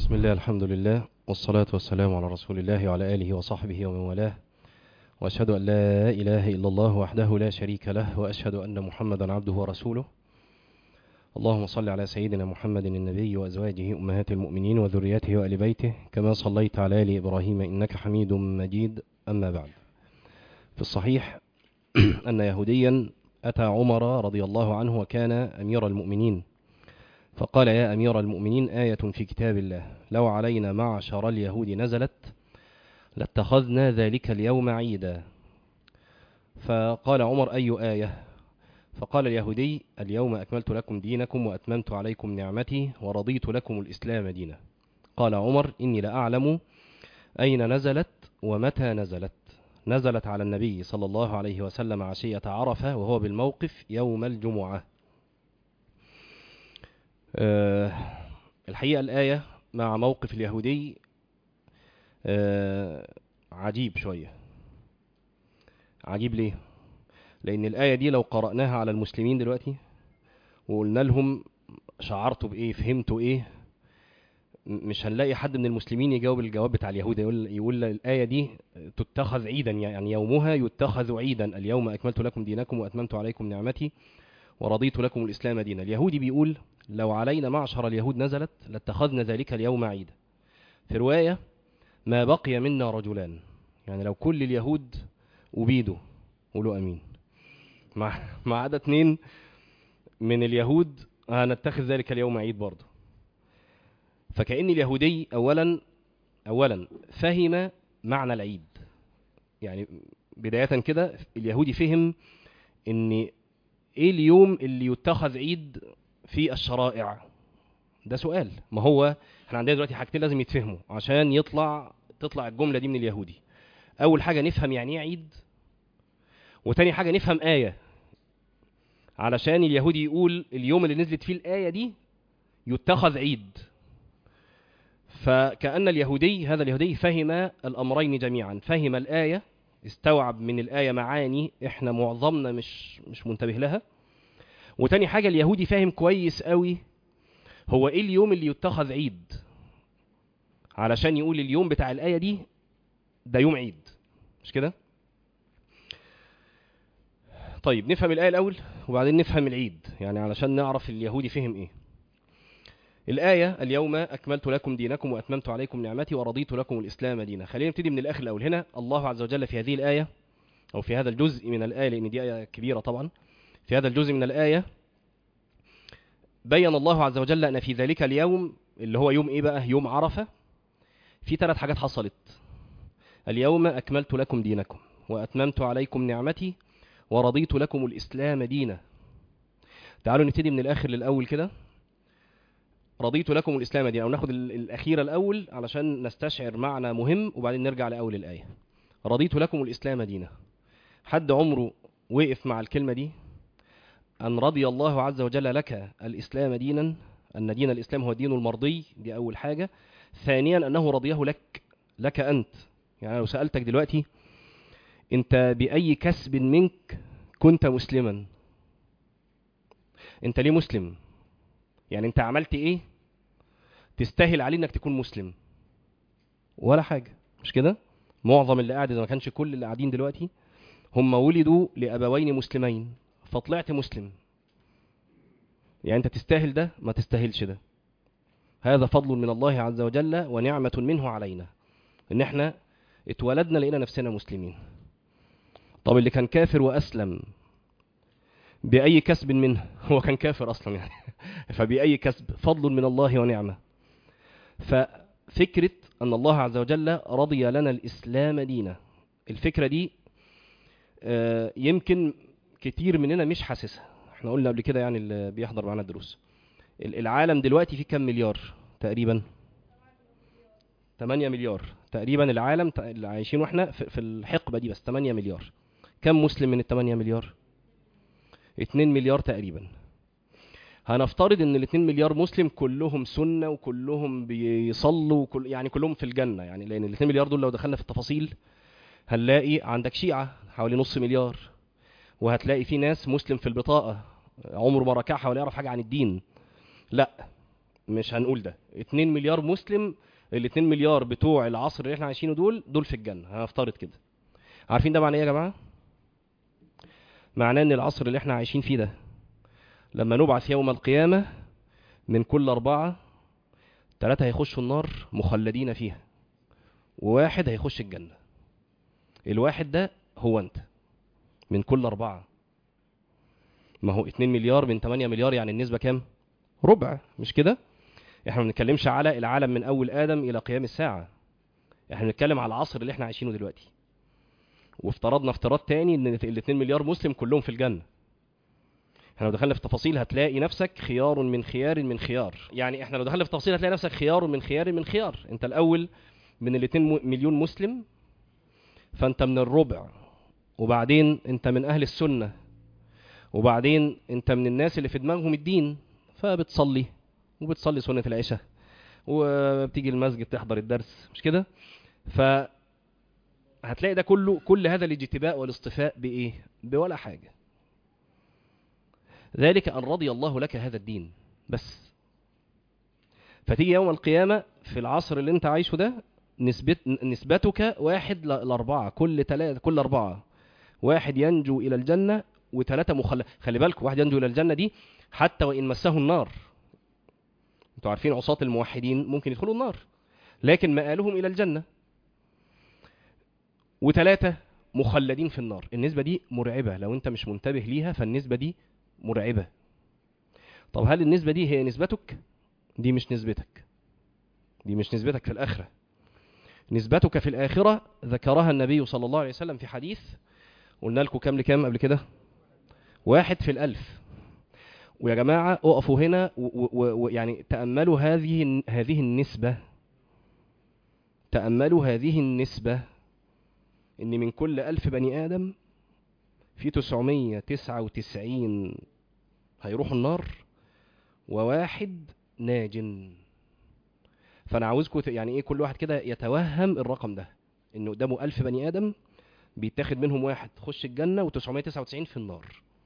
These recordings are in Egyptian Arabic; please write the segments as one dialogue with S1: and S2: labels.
S1: بسم الله الحمد لله والصلاة والسلام على رسول الله وعلى آله وصحبه ومن والاه وأشهد أن لا إله إلا الله وحده لا شريك له وأشهد أن محمدا عبده ورسوله اللهم صل على سيدنا محمد النبي وأزواجه أمهات المؤمنين وذريته وآل بيته كما صليت على آل إبراهيم إنك حميد مجيد أما بعد في الصحيح أن يهوديا أتى عمر رضي الله عنه وكان أمير المؤمنين فقال يا أمير المؤمنين آية في كتاب الله لو علينا معشر اليهود نزلت لاتخذنا ذلك اليوم عيدا فقال عمر أي آية فقال اليهودي اليوم أكملت لكم دينكم وأتممت عليكم نعمتي ورضيت لكم الإسلام دينا قال عمر إني لأعلم أين نزلت ومتى نزلت نزلت على النبي صلى الله عليه وسلم عشية عرفة وهو بالموقف يوم الجمعة أه الحقيقة الآية مع موقف اليهودي أه عجيب شوية عجيب ليه لأن الآية دي لو قرأناها على المسلمين دلوقتي وقلنا لهم شعرتوا بإيه فهمتوا إيه مش هنلاقي حد من المسلمين يجاوب الجواب بتاع اليهود يقول يقول الآية دي تتخذ عيدا يعني يومها يتخذ عيدا اليوم أكملت لكم دينكم وأتممت عليكم نعمتي ورضيت لكم الإسلام دينا اليهودي بيقول لو علينا معشر اليهود نزلت لاتخذنا ذلك اليوم عيدا في رواية ما بقي منا رجلان يعني لو كل اليهود أبيدوا قولوا أمين مع ما عدا اتنين من اليهود هنتخذ ذلك اليوم عيد برضه فكأن اليهودي أولا أولا فهم معنى العيد يعني بداية كده اليهودي فهم ان ايه اليوم اللي يتخذ عيد في الشرائع ده سؤال ما هو احنا عندنا دلوقتي حاجتين لازم يتفهموا عشان يطلع تطلع الجملة دي من اليهودي اول حاجة نفهم يعني ايه عيد وتاني حاجة نفهم آية علشان اليهودي يقول اليوم اللي نزلت فيه الآية دي يتخذ عيد فكأن اليهودي هذا اليهودي فهم الأمرين جميعا فهم الآية استوعب من الآية معاني احنا معظمنا مش مش منتبه لها وتاني حاجة اليهودي فاهم كويس قوي هو ايه اليوم اللي يتخذ عيد علشان يقول اليوم بتاع الآية دي ده يوم عيد مش كده طيب نفهم الآية الأول وبعدين نفهم العيد يعني علشان نعرف اليهودي فهم ايه الآية اليوم أكملت لكم دينكم وأتممت عليكم نعمتي ورضيت لكم الإسلام دينا خلينا نبتدي من الآخر الأول هنا الله عز وجل في هذه الآية أو في هذا الجزء من الآية لأن دي آية كبيرة طبعا في هذا الجزء من الآية بين الله عز وجل أن في ذلك اليوم اللي هو يوم إيه بقى يوم عرفة في ثلاث حاجات حصلت اليوم أكملت لكم دينكم وأتممت عليكم نعمتي ورضيت لكم الإسلام دينا تعالوا نبتدي من الآخر للأول كده رضيت لكم الإسلام دينا أو ناخد الأخيرة الأول علشان نستشعر معنى مهم وبعدين نرجع لأول الآية رضيت لكم الإسلام دينا حد عمره وقف مع الكلمة دي أن رضي الله عز وجل لك الإسلام دينا أن دين الإسلام هو الدين المرضي دي أول حاجة ثانيا أنه رضيه لك لك أنت يعني لو سألتك دلوقتي أنت بأي كسب منك كنت مسلما أنت ليه مسلم يعني انت عملت ايه تستاهل عليه انك تكون مسلم ولا حاجة مش كده معظم اللي قاعد اذا ما كانش كل اللي قاعدين دلوقتي هم ولدوا لابوين مسلمين فطلعت مسلم يعني انت تستاهل ده ما تستاهلش ده هذا فضل من الله عز وجل ونعمة منه علينا ان احنا اتولدنا لقينا نفسنا مسلمين طب اللي كان كافر واسلم بأي كسب منه هو كان كافر أصلا يعني فبأي كسب فضل من الله ونعمة ففكرة أن الله عز وجل رضي لنا الإسلام دينا الفكرة دي يمكن كتير مننا مش حاسسها احنا قلنا قبل كده يعني اللي بيحضر معنا الدروس العالم دلوقتي فيه كم مليار تقريبا 8 مليار تقريبا العالم اللي عايشين واحنا في الحقبة دي بس 8 مليار كم مسلم من ال 8 مليار 2 مليار تقريبا هنفترض ان ال 2 مليار مسلم كلهم سنة وكلهم بيصلوا وكل يعني كلهم في الجنة يعني لان ال 2 مليار دول لو دخلنا في التفاصيل هنلاقي عندك شيعة حوالي نص مليار وهتلاقي في ناس مسلم في البطاقة عمره ما ركعها ولا يعرف حاجة عن الدين لا مش هنقول ده 2 مليار مسلم ال 2 مليار بتوع العصر اللي احنا عايشينه دول دول في الجنه هنفترض كده عارفين ده معناه ايه يا جماعه معناه ان العصر اللي احنا عايشين فيه ده لما نبعث يوم القيامه من كل اربعه ثلاثه هيخشوا النار مخلدين فيها وواحد هيخش الجنه الواحد ده هو انت من كل اربعه ما هو 2 مليار من 8 مليار يعني النسبه كام ربع مش كده احنا ما بنتكلمش على العالم من اول ادم الى قيام الساعه احنا بنتكلم على العصر اللي احنا عايشينه دلوقتي وافترضنا افتراض تاني ان ال 2 مليار مسلم كلهم في الجنه احنا لو دخلنا في التفاصيل هتلاقي نفسك خيار من خيار من خيار يعني احنا لو دخلنا في التفاصيل هتلاقي نفسك خيار من خيار من خيار انت الاول من ال 2 مليون مسلم فانت من الربع وبعدين انت من اهل السنه وبعدين انت من الناس اللي في دماغهم الدين فبتصلي وبتصلي سنة العشاء وبتيجي المسجد تحضر الدرس مش كده ف هتلاقي ده كله كل هذا الاجتباء والاصطفاء بايه بولا حاجة ذلك ان رضي الله لك هذا الدين بس فتيجي يوم القيامة في العصر اللي انت عايشه ده نسبت نسبتك واحد لأربعة كل تلاتة كل أربعة واحد ينجو إلى الجنة وثلاثة مخل خلي بالكم واحد ينجو إلى الجنة دي حتى وإن مسه النار انتوا عارفين عصاة الموحدين ممكن يدخلوا النار لكن مآلهم إلى الجنة وثلاثة مخلدين في النار النسبة دي مرعبة لو انت مش منتبه ليها فالنسبة دي مرعبة طب هل النسبة دي هي نسبتك دي مش نسبتك دي مش نسبتك في الآخرة نسبتك في الآخرة ذكرها النبي صلى الله عليه وسلم في حديث قلنا لكم كام لكام قبل كده واحد في الألف ويا جماعة اقفوا هنا ويعني تأملوا هذه هذه النسبة تأملوا هذه النسبة إن من كل ألف بني آدم في 999 هيروحوا النار وواحد ناج فأنا عاوزكم يعني إيه كل واحد كده يتوهم الرقم ده إنه قدامه ألف بني آدم بيتاخد منهم واحد تخش الجنة و999 في النار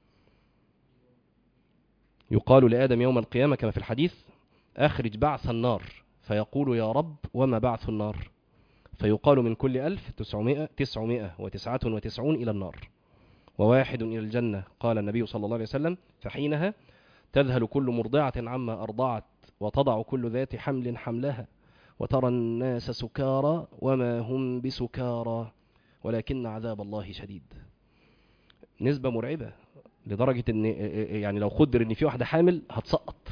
S1: يقال لآدم يوم القيامة كما في الحديث أخرج بعث النار فيقول يا رب وما بعث النار فيقال من كل ألف تسعمائة, تسعمائة وتسعة وتسعون إلى النار وواحد إلى الجنة قال النبي صلى الله عليه وسلم فحينها تذهل كل مرضعة عما أرضعت وتضع كل ذات حمل حملها وترى الناس سكارى وما هم بسكارى ولكن عذاب الله شديد نسبة مرعبة لدرجة ان يعني لو قدر ان في واحدة حامل هتسقط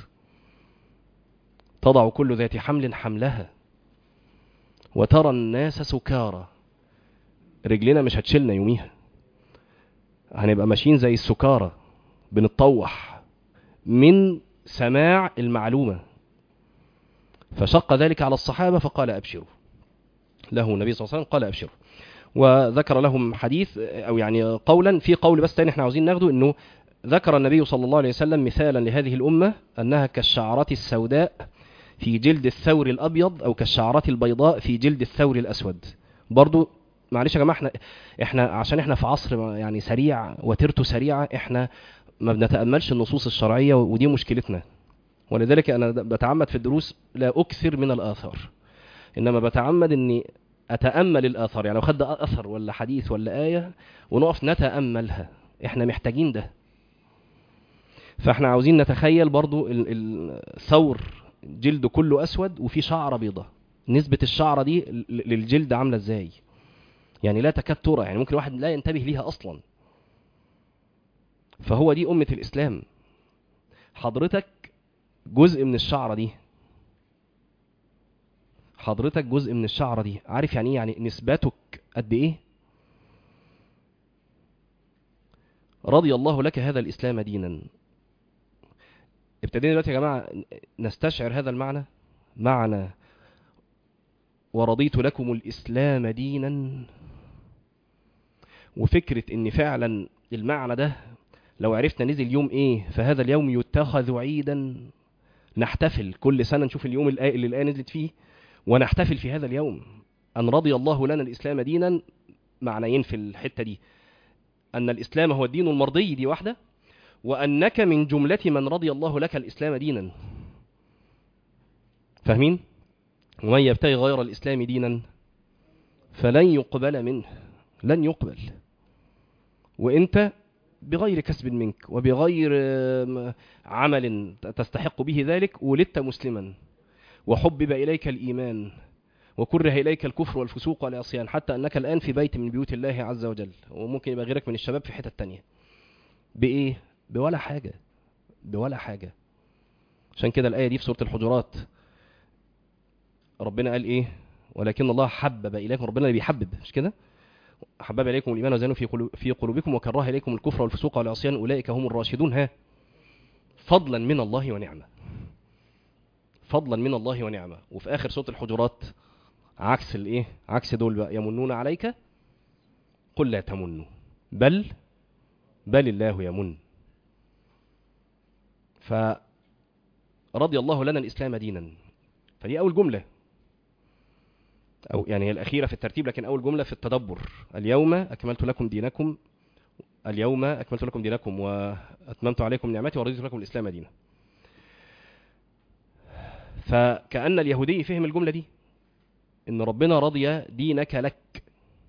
S1: تضع كل ذات حمل حملها وترى الناس سكارى رجلنا مش هتشيلنا يوميها هنبقى ماشيين زي السكارى بنتطوح من سماع المعلومة فشق ذلك على الصحابة فقال أبشروا له النبي صلى الله عليه وسلم قال أبشروا وذكر لهم حديث أو يعني قولا في قول بس تاني احنا عاوزين ناخده أنه ذكر النبي صلى الله عليه وسلم مثالا لهذه الأمة أنها كالشعرة السوداء في جلد الثور الأبيض أو كالشعرة البيضاء في جلد الثور الأسود برضو معلش يا جماعة احنا, احنا عشان احنا في عصر يعني سريع وترته سريعة احنا ما بنتأملش النصوص الشرعية ودي مشكلتنا ولذلك أنا بتعمد في الدروس لا أكثر من الآثار إنما بتعمد أني أتأمل الآثار يعني لو خد أثر ولا حديث ولا آية ونقف نتأملها احنا محتاجين ده فاحنا عاوزين نتخيل برضو الثور جلده كله أسود وفي شعرة بيضة نسبة الشعرة دي للجلد عاملة ازاي يعني لا تكاد ترى يعني ممكن واحد لا ينتبه ليها أصلا فهو دي أمة الإسلام حضرتك جزء من الشعرة دي حضرتك جزء من الشعرة دي عارف يعني ايه يعني نسبتك قد ايه رضي الله لك هذا الإسلام دينا ابتدينا دلوقتي يا جماعة نستشعر هذا المعنى معنى ورضيت لكم الإسلام دينا وفكرة ان فعلا المعنى ده لو عرفنا نزل يوم ايه فهذا اليوم يتخذ عيدا نحتفل كل سنة نشوف اليوم اللي الآية نزلت فيه ونحتفل في هذا اليوم أن رضي الله لنا الإسلام دينا معنيين في الحتة دي أن الإسلام هو الدين المرضي دي واحدة وأنك من جملة من رضي الله لك الإسلام دينا فاهمين ومن يبتغي غير الإسلام دينا فلن يقبل منه لن يقبل وانت بغير كسب منك وبغير آم، عمل تستحق به ذلك ولدت مسلما وحبب إليك الإيمان وكره إليك الكفر والفسوق والعصيان حتى أنك الآن في بيت من بيوت الله عز وجل وممكن يبقى غيرك من الشباب في حتة تانية بإيه؟ بولا حاجة بولا حاجة عشان كده الآية دي في سورة الحجرات ربنا قال إيه؟ ولكن الله حبب إليكم ربنا اللي بيحبب مش كده؟ حبب إليكم الإيمان وزانوا في قلو- في قلوبكم وكره إليكم الكفر والفسوق والعصيان أولئك هم الراشدون ها فضلا من الله ونعمة فضلا من الله ونعمة وفي آخر سورة الحجرات عكس الإيه؟ عكس دول بقى يمنون عليك قل لا تمنوا بل بل الله يمن فرضي الله لنا الإسلام دينا فدي أول جملة أو يعني هي الأخيرة في الترتيب لكن أول جملة في التدبر اليوم أكملت لكم دينكم اليوم أكملت لكم دينكم وأتممت عليكم نعمتي ورضيت لكم الإسلام دينا فكأن اليهودي فهم الجملة دي إن ربنا رضي دينك لك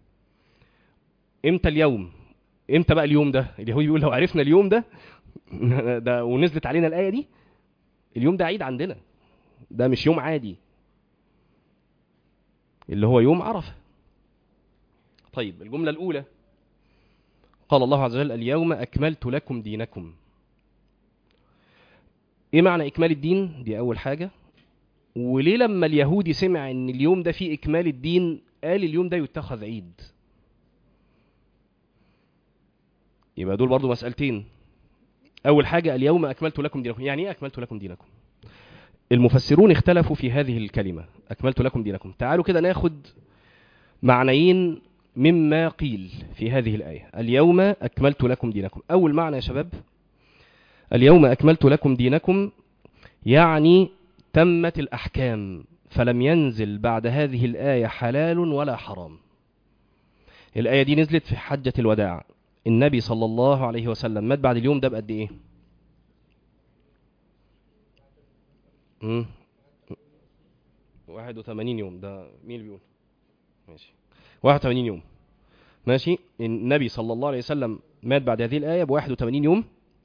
S1: إمتى اليوم إمتى بقى اليوم ده اليهودي بيقول لو عرفنا اليوم ده ده ونزلت علينا الآية دي اليوم ده عيد عندنا ده مش يوم عادي اللي هو يوم عرفة طيب الجملة الأولى قال الله عز وجل اليوم أكملت لكم دينكم إيه معنى إكمال الدين؟ دي أول حاجة وليه لما اليهودي سمع إن اليوم ده فيه إكمال الدين قال اليوم ده يتخذ عيد يبقى دول برضو مسألتين أول حاجة اليوم أكملت لكم دينكم يعني إيه أكملت لكم دينكم؟ المفسرون اختلفوا في هذه الكلمة أكملت لكم دينكم تعالوا كده ناخد معنيين مما قيل في هذه الآية اليوم أكملت لكم دينكم أول معنى يا شباب اليوم أكملت لكم دينكم يعني تمت الأحكام فلم ينزل بعد هذه الآية حلال ولا حرام الآية دي نزلت في حجة الوداع النبي صلى الله عليه وسلم مات بعد اليوم ده بقد إيه مم. 81 يوم ده مين اللي بيقول ماشي 81 يوم ماشي النبي صلى الله عليه وسلم مات بعد هذه الآية ب 81 يوم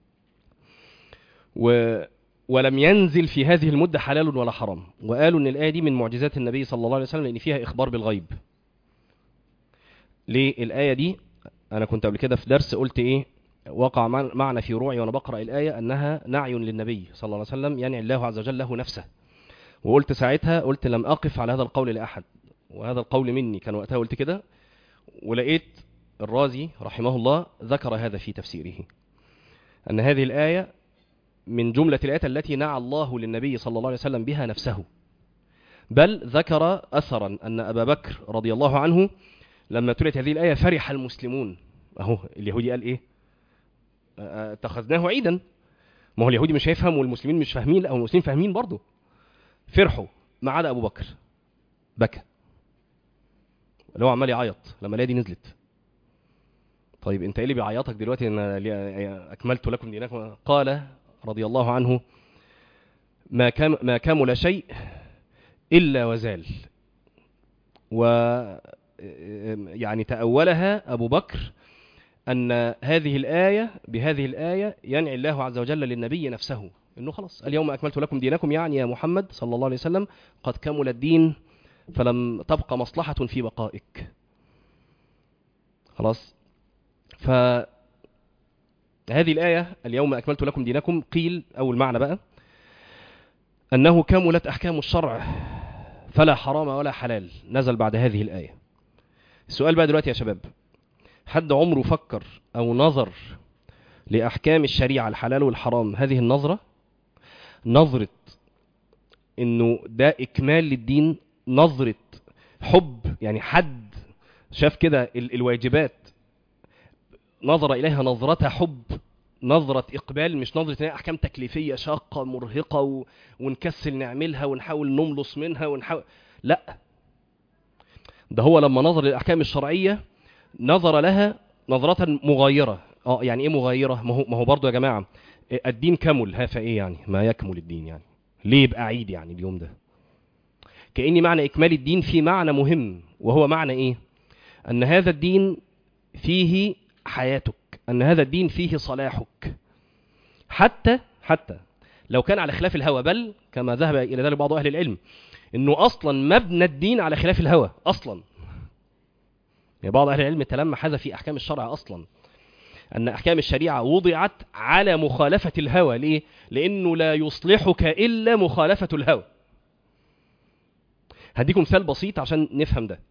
S1: و ولم ينزل في هذه المدة حلال ولا حرام وقالوا ان الآية دي من معجزات النبي صلى الله عليه وسلم لأن فيها إخبار بالغيب ليه الآية دي أنا كنت قبل كده في درس قلت إيه وقع مع- معنا في روعي وأنا بقرأ الآية أنها نعي للنبي صلى الله عليه وسلم يعني الله عز وجل له نفسه وقلت ساعتها قلت لم أقف على هذا القول لأحد وهذا القول مني كان وقتها قلت كده ولقيت الرازي رحمه الله ذكر هذا في تفسيره أن هذه الآية من جملة الآيات التي نعى الله للنبي صلى الله عليه وسلم بها نفسه بل ذكر أثرا أن أبا بكر رضي الله عنه لما تلت هذه الآية فرح المسلمون أهو اليهودي قال إيه آه، اتخذناه عيدا ما هو اليهودي مش هيفهم والمسلمين مش فاهمين لا هو المسلمين فاهمين برضه فرحوا ما عدا أبو بكر بكى اللي هو عمال يعيط لما الآية دي نزلت طيب انت ايه اللي بيعيطك دلوقتي ان لي- اكملت لكم دينكم قال رضي الله عنه ما كم ما كمل شيء الا وزال و يعني تأولها أبو بكر أن هذه الآية بهذه الآية ينعي الله عز وجل للنبي نفسه إنه خلاص اليوم أكملت لكم دينكم يعني يا محمد صلى الله عليه وسلم قد كمل الدين فلم تبقى مصلحة في بقائك خلاص فهذه الآية اليوم أكملت لكم دينكم قيل أول معنى بقى أنه كملت أحكام الشرع فلا حرام ولا حلال نزل بعد هذه الآية السؤال بقى دلوقتي يا شباب حد عمره فكر أو نظر لأحكام الشريعة الحلال والحرام هذه النظرة نظرة إنه ده إكمال للدين نظرة حب يعني حد شاف كده ال- الواجبات نظر إليها نظرة حب نظرة إقبال مش نظرة إنها أحكام تكليفية شاقة مرهقة و... ونكسل نعملها ونحاول نملص منها ونحاول لا ده هو لما نظر للأحكام الشرعية نظر لها نظرة مغايرة اه يعني ايه مغايرة ما هو ما هو برضه يا جماعة الدين كمل ها فايه يعني ما يكمل الدين يعني ليه يبقى عيد يعني اليوم ده كأني معنى إكمال الدين في معنى مهم وهو معنى إيه أن هذا الدين فيه حياتك أن هذا الدين فيه صلاحك حتى حتى لو كان على خلاف الهوى بل كما ذهب إلى ذلك بعض أهل العلم أنه أصلا مبنى الدين على خلاف الهوى أصلا يعني بعض أهل العلم تلمح هذا في أحكام الشرع أصلا أن أحكام الشريعة وضعت على مخالفة الهوى ليه؟ لأنه لا يصلحك إلا مخالفة الهوى هديكم مثال بسيط عشان نفهم ده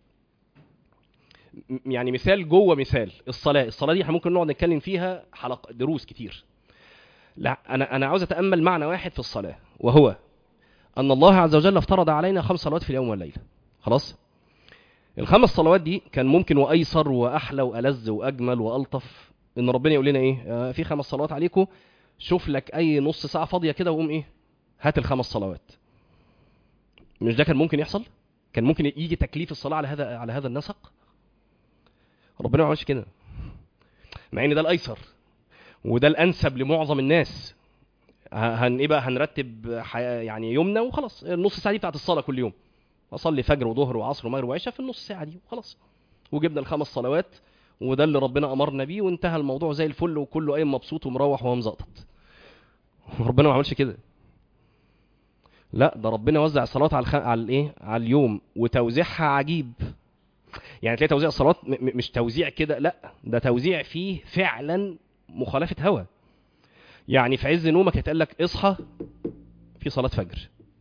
S1: م- يعني مثال جوه مثال الصلاة الصلاة دي احنا ممكن نقعد نتكلم فيها حلق دروس كتير لا أنا أنا عاوز أتأمل معنى واحد في الصلاة وهو أن الله عز وجل افترض علينا خمس صلوات في اليوم والليلة خلاص الخمس صلوات دي كان ممكن وأيسر وأحلى وألذ وأجمل وألطف إن ربنا يقول لنا إيه آه، في خمس صلوات عليكم شوف لك أي نص ساعة فاضية كده وقوم إيه هات الخمس صلوات مش ده كان ممكن يحصل كان ممكن يجي تكليف الصلاة على هذا على هذا النسق ربنا ما عملش كده مع ان ده الايسر وده الانسب لمعظم الناس ه- هن ايه بقى هنرتب حياة يعني يومنا وخلاص النص ساعه دي بتاعت الصلاه كل يوم اصلي فجر وظهر وعصر ومغرب وعشاء في النص ساعه دي وخلاص وجبنا الخمس صلوات وده اللي ربنا امرنا بيه وانتهى الموضوع زي الفل وكله قايم مبسوط ومروح وهو مزقطط ربنا ما عملش كده لا ده ربنا وزع الصلوات على الخ... على الايه على اليوم وتوزيعها عجيب يعني تلاقي توزيع الصلوات م... م- مش توزيع كده لا ده توزيع فيه فعلا مخالفه هوى يعني في عز نومك هيتقال لك اصحى في صلاه فجر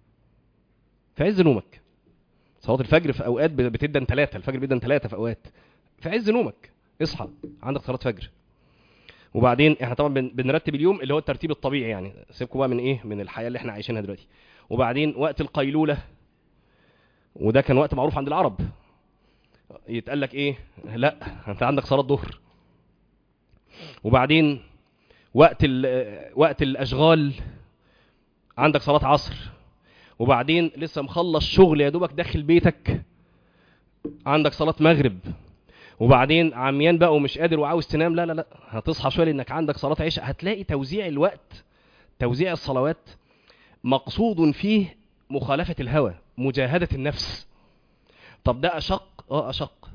S1: في عز نومك صلاه الفجر في اوقات ب- بتدن ثلاثه الفجر بيدن ثلاثه في اوقات في عز نومك اصحى عندك صلاه فجر وبعدين احنا طبعا بن- بنرتب اليوم اللي هو الترتيب الطبيعي يعني سيبكم بقى من ايه من الحياه اللي احنا عايشينها دلوقتي وبعدين وقت القيلوله وده كان وقت معروف عند العرب يتقال لك ايه لا انت عندك صلاه ظهر وبعدين وقت ال- وقت الاشغال عندك صلاه عصر وبعدين لسه مخلص شغل يا دوبك داخل بيتك عندك صلاه مغرب وبعدين عميان بقى ومش قادر وعاوز تنام لا لا لا هتصحى شويه لانك عندك صلاه عشاء هتلاقي توزيع الوقت توزيع الصلوات مقصود فيه مخالفه الهوى مجاهده النفس طب ده اشق اه اشق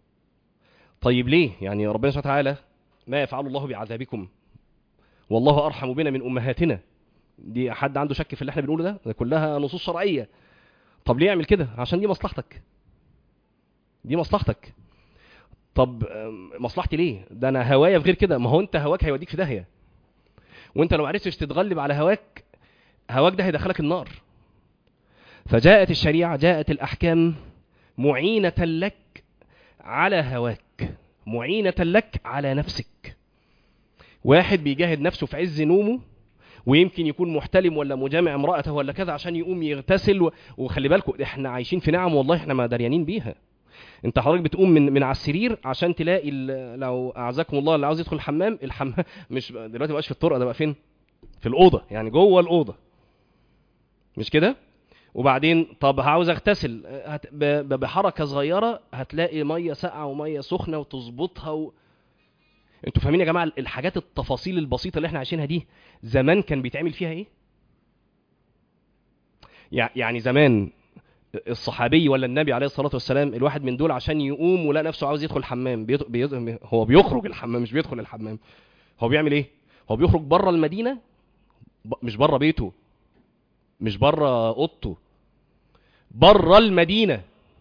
S1: طيب ليه يعني ربنا سبحانه وتعالى ما يفعل الله بعذابكم والله ارحم بنا من امهاتنا دي حد عنده شك في اللي احنا بنقوله ده ده كلها نصوص شرعيه طب ليه يعمل كده عشان دي مصلحتك دي مصلحتك طب أم، مصلحتي ليه ده انا هوايا في غير كده ما هو انت هواك هيوديك في داهيه وانت لو عرفتش تتغلب على هواك هواك ده هيدخلك النار فجاءت الشريعه جاءت الاحكام معينه لك على هواك معينه لك على نفسك واحد بيجاهد نفسه في عز نومه ويمكن يكون محتلم ولا مجامع امرأته ولا كذا عشان يقوم يغتسل و... وخلي بالكم احنا عايشين في نعم والله احنا ما دريانين بيها انت حضرتك بتقوم من من على السرير عشان تلاقي ال- لو اعزكم الله اللي عاوز يدخل الحمام الحمام مش دلوقتي مبقاش في الطرقه ده بقى فين في الاوضه يعني جوه الاوضه مش كده وبعدين طب عاوز اغتسل هت... ب... ب- بحركه صغيره هتلاقي ميه ساقعه وميه سخنه وتظبطها و... انتوا فاهمين يا جماعه الحاجات التفاصيل البسيطه اللي احنا عايشينها دي زمان كان بيتعمل فيها ايه يع- يعني زمان الصحابي ولا النبي عليه الصلاه والسلام الواحد من دول عشان يقوم ولا نفسه عاوز يدخل الحمام بيد... بيد... هو بيخرج الحمام مش بيدخل الحمام هو بيعمل ايه هو بيخرج بره المدينه ب... مش بره بيته مش بره اوضته بره المدينه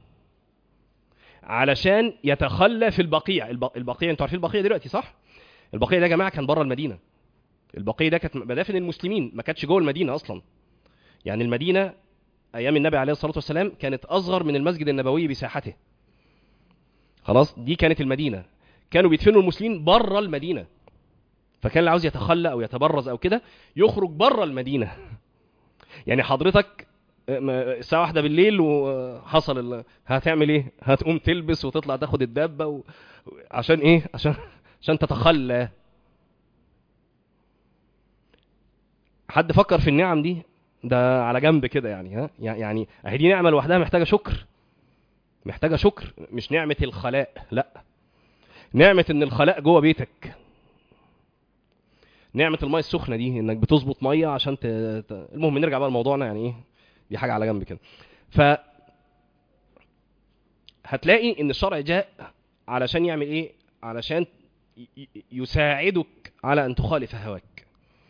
S1: علشان يتخلى في البقيع الب... البقيع انتوا عارفين البقيع دلوقتي صح البقيع ده يا جماعه كان بره المدينه البقيع ده كانت مدافن المسلمين ما كانتش جوه المدينه اصلا يعني المدينه ايام النبي عليه الصلاه والسلام كانت اصغر من المسجد النبوي بساحته خلاص دي كانت المدينه كانوا بيدفنوا المسلمين بره المدينه فكان اللي عاوز يتخلى او يتبرز او كده يخرج بره المدينه يعني حضرتك م- الساعه واحدة بالليل وحصل ال... هتعمل ايه هتقوم تلبس وتطلع تاخد الدابه و... عشان ايه عشان عشان تتخلى حد فكر في النعم دي ده على جنب كده يعني ها يعني اهي دي نعمه لوحدها محتاجه شكر محتاجه شكر مش نعمه الخلاء لا نعمه ان الخلاء جوه بيتك نعمه الميه السخنه دي انك بتظبط ميه عشان ت... ت... المهم نرجع بقى لموضوعنا يعني ايه دي حاجه على جنب كده ف هتلاقي ان الشرع جاء علشان يعمل ايه علشان ي- ي- يساعدك على ان تخالف هواك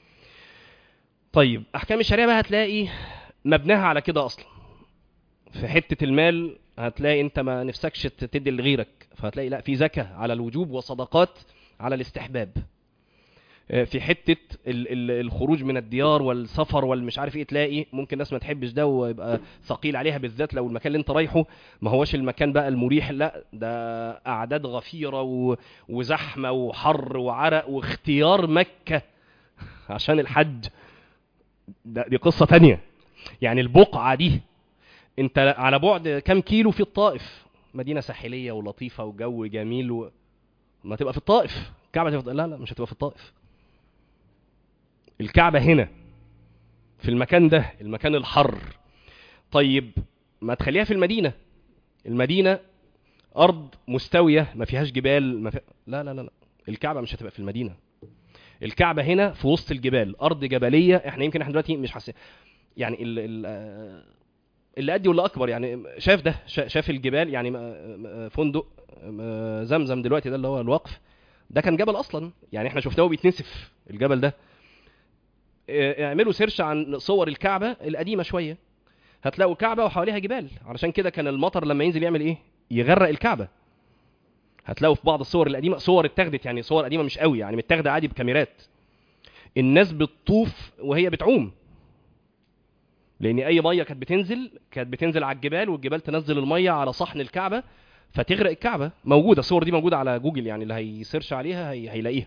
S1: طيب احكام الشريعه بقى هتلاقي مبناها على كده اصلا في حته المال هتلاقي انت ما نفسكش ت- تدي لغيرك فهتلاقي لا في زكاه على الوجوب وصدقات على الاستحباب آه، في حته ال- ال- الخروج من الديار والسفر والمش عارف ايه تلاقي ممكن ناس ما تحبش ده ويبقى ثقيل عليها بالذات لو المكان اللي انت رايحه ما هوش المكان بقى المريح لا ده اعداد غفيره و... وزحمه وحر وعرق واختيار مكه عشان الحج ده دي قصه تانية يعني البقعه دي انت على بعد كام كيلو في الطائف مدينه ساحليه ولطيفه وجو جميل و... ما تبقى في الطائف الكعبه تبقى... لا لا مش هتبقى في الطائف الكعبه هنا في المكان ده المكان الحر طيب ما تخليها في المدينه المدينه ارض مستويه ما فيهاش جبال ما في... لا لا لا لا الكعبه مش هتبقى في المدينه الكعبه هنا في وسط الجبال ارض جبليه احنا يمكن احنا دلوقتي مش حاسين يعني ال ال آه، اللي قدي واللي اكبر يعني شاف ده شا- شاف الجبال يعني م- م- فندق م- زمزم دلوقتي ده اللي هو الوقف ده كان جبل اصلا يعني احنا شفناه بيتنسف الجبل ده اه، اعملوا سيرش عن صور الكعبه القديمه شويه هتلاقوا كعبه وحواليها جبال علشان كده كان المطر لما ينزل يعمل ايه يغرق الكعبه هتلاقوا في بعض الصور القديمه صور اتاخدت يعني صور قديمه مش قوي يعني متاخده عادي بكاميرات الناس بتطوف وهي بتعوم لان اي ميه كانت بتنزل كانت بتنزل على الجبال والجبال تنزل الميه على صحن الكعبه فتغرق الكعبه موجوده الصور دي موجوده على جوجل يعني اللي هيسيرش عليها هي... هيلاقيها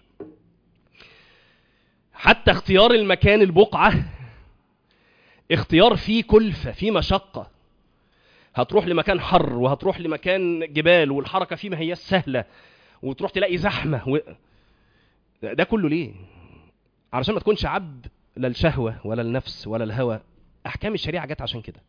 S1: حتى اختيار المكان البقعه اختيار فيه كلفه فيه مشقه هتروح لمكان حر وهتروح لمكان جبال والحركه فيه ما هي سهله وتروح تلاقي زحمه و... ده كله ليه علشان ما تكونش عبد لا الشهوه ولا النفس ولا الهوى احكام الشريعه جت عشان كده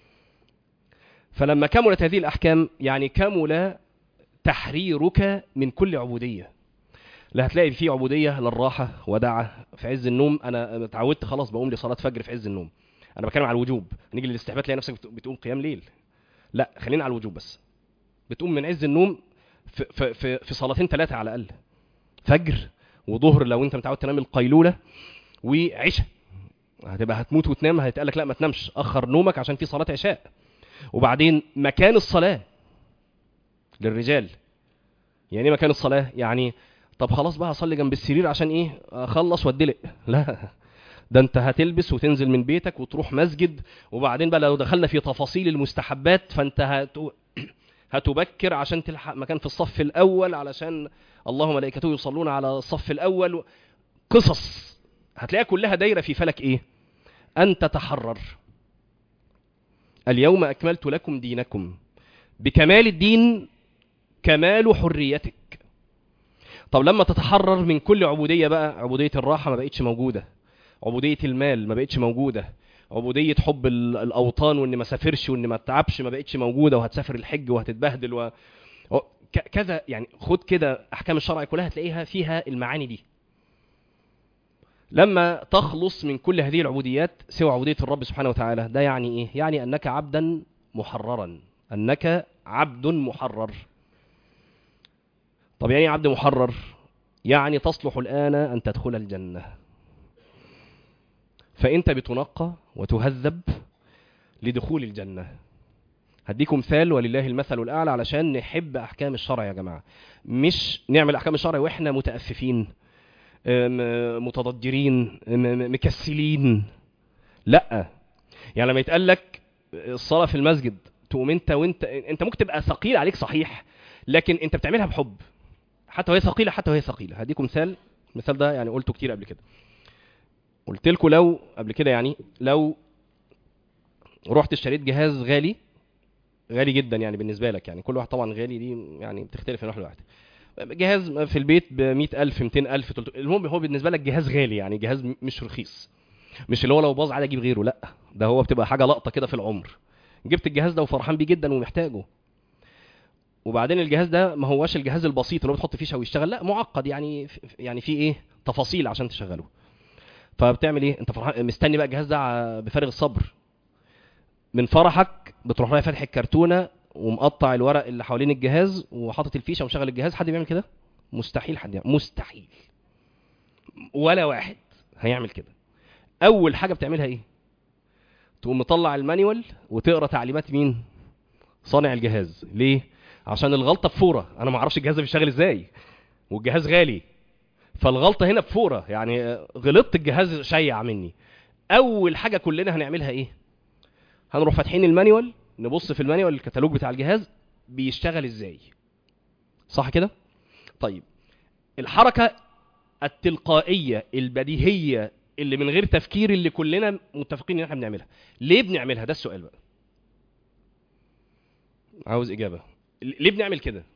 S1: فلما كملت هذه الاحكام يعني كمل تحريرك من كل عبوديه لا هتلاقي في عبوديه للراحه ودعه في عز النوم انا اتعودت خلاص بقوم لصلاه فجر في عز النوم انا بتكلم على الوجوب نيجي للاستحباب تلاقي نفسك بت- بتقوم قيام ليل لا خلينا على الوجوب بس بتقوم من عز النوم في في في, في صلاتين ثلاثه على الاقل فجر وظهر لو انت متعود تنام القيلوله وعشاء هتبقى هتموت وتنام هيتقال لك لا ما تنامش اخر نومك عشان في صلاه عشاء وبعدين مكان الصلاه للرجال يعني ايه مكان الصلاه يعني طب خلاص بقى هصلي جنب السرير عشان ايه اخلص وادلق لا ده انت هتلبس وتنزل من بيتك وتروح مسجد وبعدين بقى لو دخلنا في تفاصيل المستحبات فانت هت... هتبكر عشان تلحق مكان في الصف الاول علشان الله وملائكته يصلون على الصف الاول قصص هتلاقيها كلها دايره في فلك ايه ان تتحرر اليوم اكملت لكم دينكم بكمال الدين كمال حريتك طب لما تتحرر من كل عبوديه بقى عبوديه الراحه ما بقتش موجوده عبوديه المال ما بقتش موجوده عبوديه حب ال- الاوطان وان ما سافرش وان ما اتعبش ما بقتش موجوده وهتسافر الحج وهتتبهدل و... و- ك- كذا يعني خد كده احكام الشرع كلها هتلاقيها فيها المعاني دي لما تخلص من كل هذه العبوديات سوى عبوديه الرب سبحانه وتعالى ده يعني ايه يعني انك عبدا محررا انك عبد محرر طب يعني ايه عبد محرر يعني تصلح الان ان تدخل الجنه فانت بتنقى وتهذب لدخول الجنه هديكم مثال ولله المثل الاعلى علشان نحب احكام الشرع يا جماعه مش نعمل احكام الشرع واحنا متأففين م- متضجرين م- م- مكسلين لا يعني لما يتقال لك الصلاه في المسجد تقوم انت وانت انت ممكن تبقى ثقيل عليك صحيح لكن انت بتعملها بحب حتى وهي ثقيله حتى وهي ثقيله هديكم مثال المثال ده يعني قلته كتير قبل كده قلت لكم لو قبل كده يعني لو رحت اشتريت جهاز غالي غالي جدا يعني بالنسبه لك يعني كل واحد طبعا غالي دي يعني بتختلف من واحد لواحد جهاز في البيت ب 100000 200000 300 المهم هو بالنسبه لك جهاز غالي يعني جهاز م- مش رخيص مش اللي هو لو باظ عادي اجيب غيره لا ده هو بتبقى حاجه لقطه كده في العمر جبت الجهاز ده وفرحان بيه جدا ومحتاجه وبعدين الجهاز ده ما هواش الجهاز البسيط اللي هو بتحط فيه ويشتغل لا معقد يعني يعني في ايه تفاصيل عشان تشغله فبتعمل ايه انت فرحان مستني بقى الجهاز ده ع- بفارغ الصبر من فرحك بتروح رايح فاتح الكرتونه ومقطع الورق اللي حوالين الجهاز وحاطط الفيشه ومشغل الجهاز حد بيعمل كده مستحيل حد يعمل مستحيل ولا واحد هيعمل كده اول حاجه بتعملها ايه تقوم مطلع المانيوال وتقرا تعليمات مين صانع الجهاز ليه عشان الغلطه بفوره انا ما اعرفش الجهاز ده بيشتغل ازاي والجهاز غالي فالغلطه هنا بفوره يعني غلطت الجهاز شيع مني اول حاجه كلنا هنعملها ايه هنروح فاتحين المانيوال نبص في المانيوال الكتالوج بتاع الجهاز بيشتغل ازاي صح كده طيب الحركه التلقائيه البديهيه اللي من غير تفكير اللي كلنا متفقين ان احنا بنعملها ليه بنعملها ده السؤال بقى عاوز اجابه ليه بنعمل كده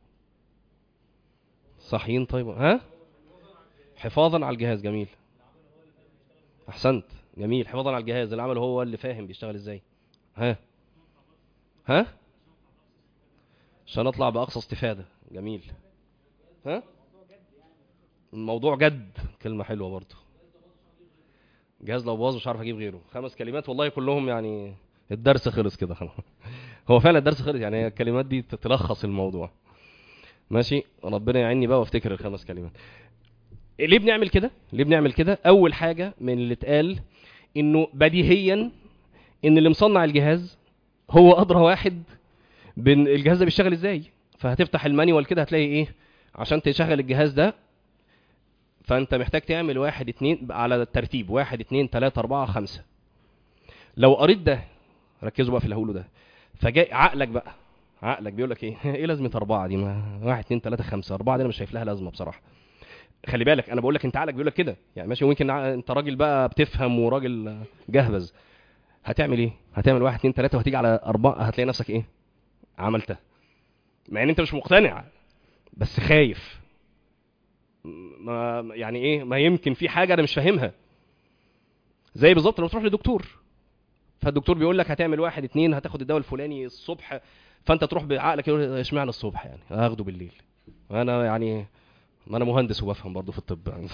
S1: صحيين طيب ها حفاظا على الجهاز جميل احسنت جميل حفاظا على الجهاز العمل هو اللي فاهم بيشتغل ازاي ها ها عشان اطلع باقصى استفاده جميل ها الموضوع جد كلمه حلوه برضه جهاز لو باظ مش عارف اجيب غيره خمس كلمات والله كلهم يعني الدرس خلص كده خلاص هو فعلا الدرس خلص يعني الكلمات دي تلخص الموضوع ماشي ربنا يعيني بقى وافتكر الخمس كلمات ليه بنعمل كده ليه بنعمل كده اول حاجه من اللي اتقال انه بديهيا ان اللي مصنع الجهاز هو ادرى واحد بين الجهاز ده بيشتغل ازاي فهتفتح المانيوال كده هتلاقي ايه عشان تشغل الجهاز ده فانت محتاج تعمل واحد اتنين على الترتيب واحد اتنين تلاتة اربعة خمسة لو قريت ده ركزوا بقى في اللي هقوله ده فجاي عقلك بقى عقلك بيقول لك ايه ايه لازمه اربعه دي ما واحد اتنين تلاته خمسه اربعه دي انا مش شايف لها لازمه بصراحه خلي بالك انا بقول لك انت عقلك بيقول لك كده يعني ماشي ممكن انت راجل بقى بتفهم وراجل جهبذ هتعمل ايه هتعمل واحد اتنين تلاته وهتيجي على اربعه هتلاقي نفسك ايه عملتها مع ان انت مش مقتنع بس خايف ما يعني ايه ما يمكن في حاجه انا مش فاهمها زي بالظبط لما تروح لدكتور فالدكتور بيقول لك هتعمل واحد اتنين هتاخد الدواء الفلاني الصبح فانت تروح بعقلك يقول اشمعنى الصبح يعني هاخده بالليل انا يعني ما انا مهندس وبفهم برضه في الطب يعني.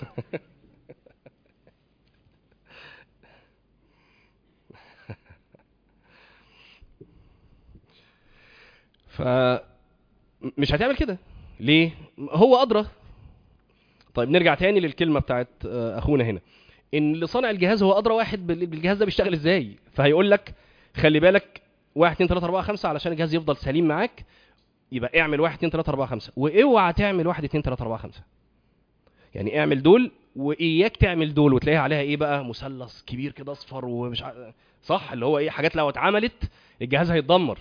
S1: ف مش هتعمل كده ليه هو ادرى طيب نرجع تاني للكلمه بتاعت اخونا هنا ان اللي صانع الجهاز هو ادرى واحد بالجهاز ده بيشتغل ازاي فهيقول لك خلي بالك 1 2 3 4 5 علشان الجهاز يفضل سليم معاك يبقى اعمل 1 2 3 4 5 واوعى تعمل 1 2 3 4 5 يعني اعمل دول واياك تعمل دول وتلاقيها عليها ايه بقى مثلث كبير كده اصفر ومش ع... صح اللي هو ايه حاجات لو اتعملت الجهاز هيتدمر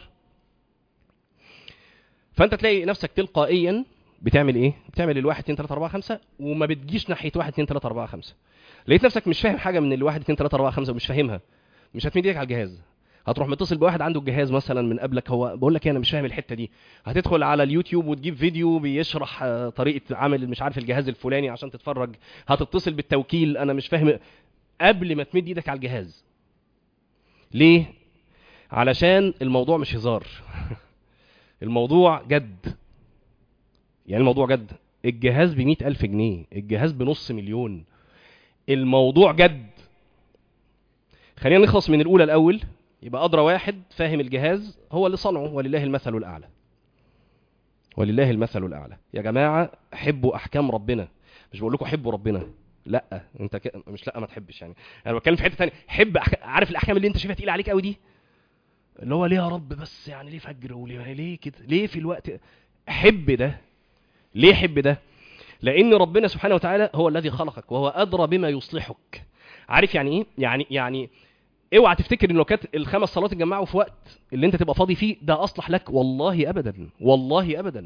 S1: فانت تلاقي نفسك تلقائيا بتعمل ايه بتعمل الواحد 2 3 4 5 وما بتجيش ناحيه 1 2 3 4 5 لقيت نفسك مش فاهم حاجه من الواحد 2 3 4 5 ومش فاهمها مش هتمد ايدك على الجهاز هتروح متصل بواحد عنده الجهاز مثلا من قبلك هو بقول لك انا مش فاهم الحته دي هتدخل على اليوتيوب وتجيب فيديو بيشرح طريقه عمل مش عارف الجهاز الفلاني عشان تتفرج هتتصل بالتوكيل انا مش فاهم قبل ما تمد ايدك على الجهاز ليه علشان الموضوع مش هزار الموضوع جد يعني الموضوع جد الجهاز ب ألف جنيه الجهاز بنص مليون الموضوع جد خلينا نخلص من الأولى الأول يبقى أدرى واحد فاهم الجهاز هو اللي صنعه ولله المثل الأعلى ولله المثل الأعلى يا جماعة حبوا أحكام ربنا مش بقول لكم حبوا ربنا لا انت ك... مش لا ما تحبش يعني انا بتكلم في حته ثانيه حب أح... عارف الاحكام اللي انت شايفها تقيله عليك قوي دي اللي هو ليه يا رب بس يعني ليه فجر وليه ليه كده ليه في الوقت حب ده ليه حب ده لان ربنا سبحانه وتعالى هو الذي خلقك وهو ادرى بما يصلحك عارف يعني ايه يعني يعني اوعى تفتكر ان لو كانت الخمس صلوات اتجمعوا في وقت اللي انت تبقى فاضي فيه ده اصلح لك والله ابدا والله ابدا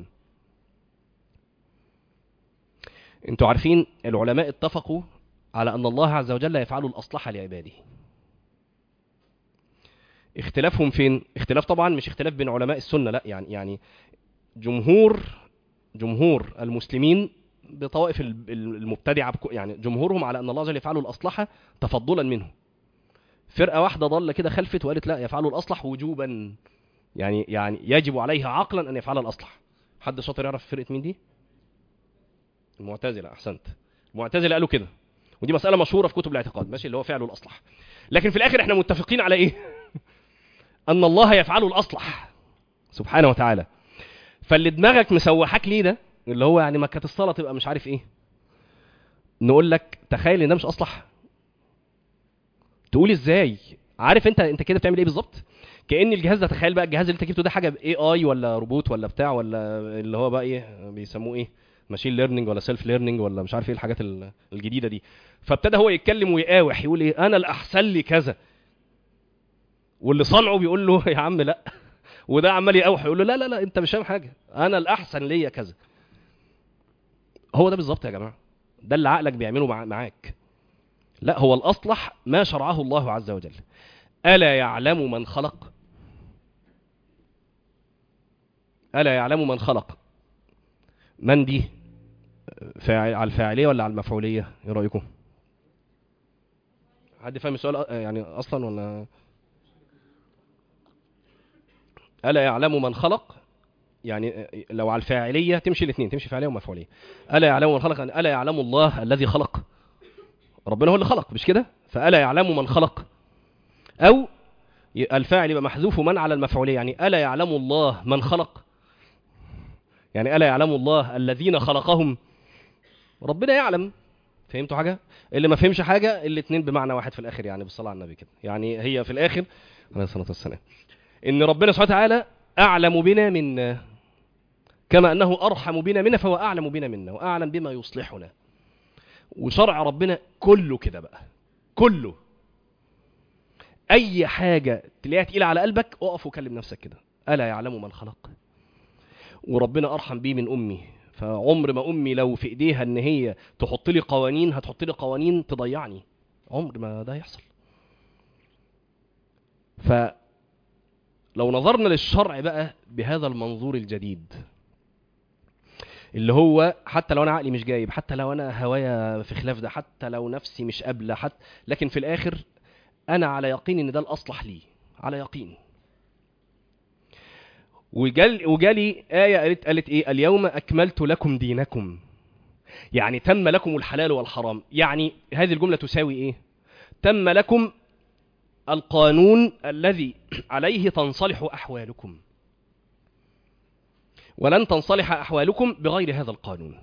S1: انتوا عارفين العلماء اتفقوا على ان الله عز وجل يفعل الاصلح لعباده اختلافهم فين اختلاف طبعا مش اختلاف بين علماء السنه لا يعني يعني جمهور جمهور المسلمين بطوائف المبتدعه يعني جمهورهم على ان الله عز وجل يفعل الاصلح تفضلا منه فرقه واحده ضل كده خلفت وقالت لا يفعل الاصلح وجوبا يعني يعني يجب عليها عقلا ان يفعل الاصلح حد شاطر يعرف فرقه مين دي المعتزله احسنت المعتزله قالوا كده ودي مساله مشهوره في كتب الاعتقاد ماشي اللي هو فعل الاصلح لكن في الاخر احنا متفقين على ايه ان الله يفعل الاصلح سبحانه وتعالى فاللي دماغك مسوحاك ليه ده اللي هو يعني ما كانت الصلاه تبقى مش عارف ايه نقول لك تخيل ان ده مش اصلح تقول ازاي عارف انت انت كده بتعمل ايه بالظبط كان الجهاز ده تخيل بقى الجهاز اللي انت جبته ده حاجه اي اي ولا روبوت ولا بتاع ولا اللي هو بقى ايه بيسموه ايه ماشين ليرنينج ولا سيلف ليرنينج ولا مش عارف ايه الحاجات ال- الجديده دي فابتدى هو يتكلم ويقاوح يقول ايه انا الاحسن لي كذا واللي صنعه بيقول له يا عم لا وده عمال يقاوح يقول له لا لا لا انت مش فاهم حاجه انا الاحسن ليا كذا هو ده بالظبط يا جماعه ده اللي عقلك بيعمله مع- معاك لا هو الاصلح ما شرعه الله عز وجل الا يعلم من خلق الا يعلم من خلق من دي فاعل على الفاعليه ولا على المفعوليه ايه رايكم حد فاهم السؤال أ- يعني اصلا ولا الا يعلم من خلق يعني لو على الفاعليه تمشي الاثنين تمشي فاعليه ومفعوليه الا يعلم من خلق يعني الا يعلم الله الذي خلق ربنا هو اللي خلق مش كده فالا يعلم من خلق او ي- الفاعل يبقى محذوف من على المفعوليه يعني الا يعلم الله من خلق يعني الا يعلم الله الذين خلقهم ربنا يعلم فهمتوا حاجه اللي ما فهمش حاجه الاثنين بمعنى واحد في الاخر يعني بالصلاه على النبي كده يعني هي في الاخر عليه الصلاه والسلام ان ربنا سبحانه وتعالى اعلم بنا منا كما انه ارحم بنا منا فهو اعلم بنا منا واعلم بما يصلحنا وشرع ربنا كله كده بقى كله اي حاجه تلاقيها تقيله على قلبك اقف وكلم نفسك كده الا يعلم من خلق وربنا ارحم بيه من امي فعمر ما امي لو في ايديها ان هي تحط لي قوانين هتحط لي قوانين تضيعني عمر ما ده يحصل فلو نظرنا للشرع بقى بهذا المنظور الجديد اللي هو حتى لو انا عقلي مش جايب حتى لو انا هوايا في خلاف ده حتى لو نفسي مش قابله حتى لكن في الاخر انا على يقين ان ده الاصلح لي على يقين وجال وجالي آية قالت قالت إيه؟ اليوم أكملت لكم دينكم. يعني تم لكم الحلال والحرام، يعني هذه الجملة تساوي إيه؟ تم لكم القانون الذي عليه تنصلح أحوالكم. ولن تنصلح أحوالكم بغير هذا القانون.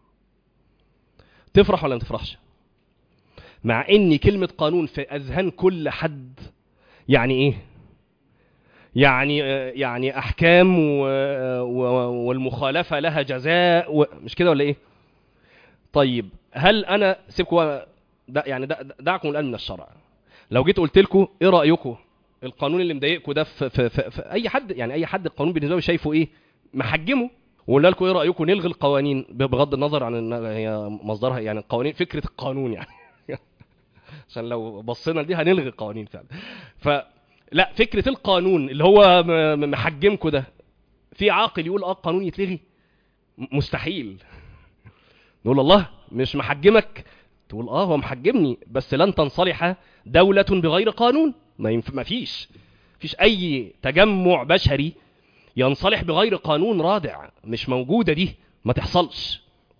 S1: تفرح ولا ما تفرحش؟ مع إن كلمة قانون في أذهان كل حد يعني إيه؟ يعني يعني احكام و... و... والمخالفه لها جزاء و... مش كده ولا ايه طيب هل انا سيبكم ده يعني ده دعكم الان من الشرع لو جيت قلت لكم ايه رايكم القانون اللي مضايقكم ده في, في, في, في اي حد يعني اي حد القانون بالنسبه له شايفه ايه محجمه وقلنا لكم ايه رايكم نلغي القوانين بغض النظر عن ان هي مصدرها يعني القوانين فكره القانون يعني عشان لو بصينا لدي هنلغي القوانين فعلا ف لا فكره القانون اللي هو م- م- محجمكوا ده في عاقل يقول اه القانون يتلغي م- مستحيل نقول الله مش محجمك تقول اه هو محجمني بس لن تنصلح دولة بغير قانون ما ينف... ما فيش فيش اي تجمع بشري ينصلح بغير قانون رادع مش موجودة دي ما تحصلش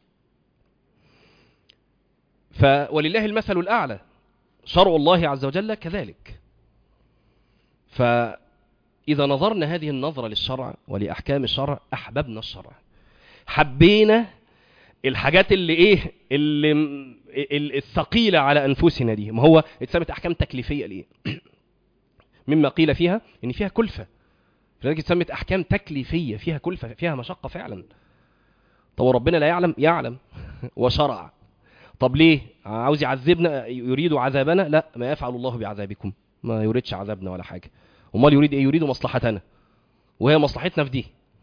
S1: ف ولله المثل الاعلى شرع الله عز وجل كذلك فإذا نظرنا هذه النظرة للشرع ولأحكام الشرع أحببنا الشرع حبينا الحاجات اللي ايه اللي م- ال- الثقيلة على أنفسنا دي ما هو اتسمت أحكام تكليفية ليه مما قيل فيها إن فيها كلفة لذلك اتسمت أحكام تكليفية فيها كلفة فيها مشقة فعلا طب ربنا لا يعلم يعلم وشرع طب ليه عاوز يعذبنا يريد عذابنا لا ما يفعل الله بعذابكم ما يريدش عذابنا ولا حاجة امال يريد ايه يريد مصلحتنا وهي مصلحتنا في دي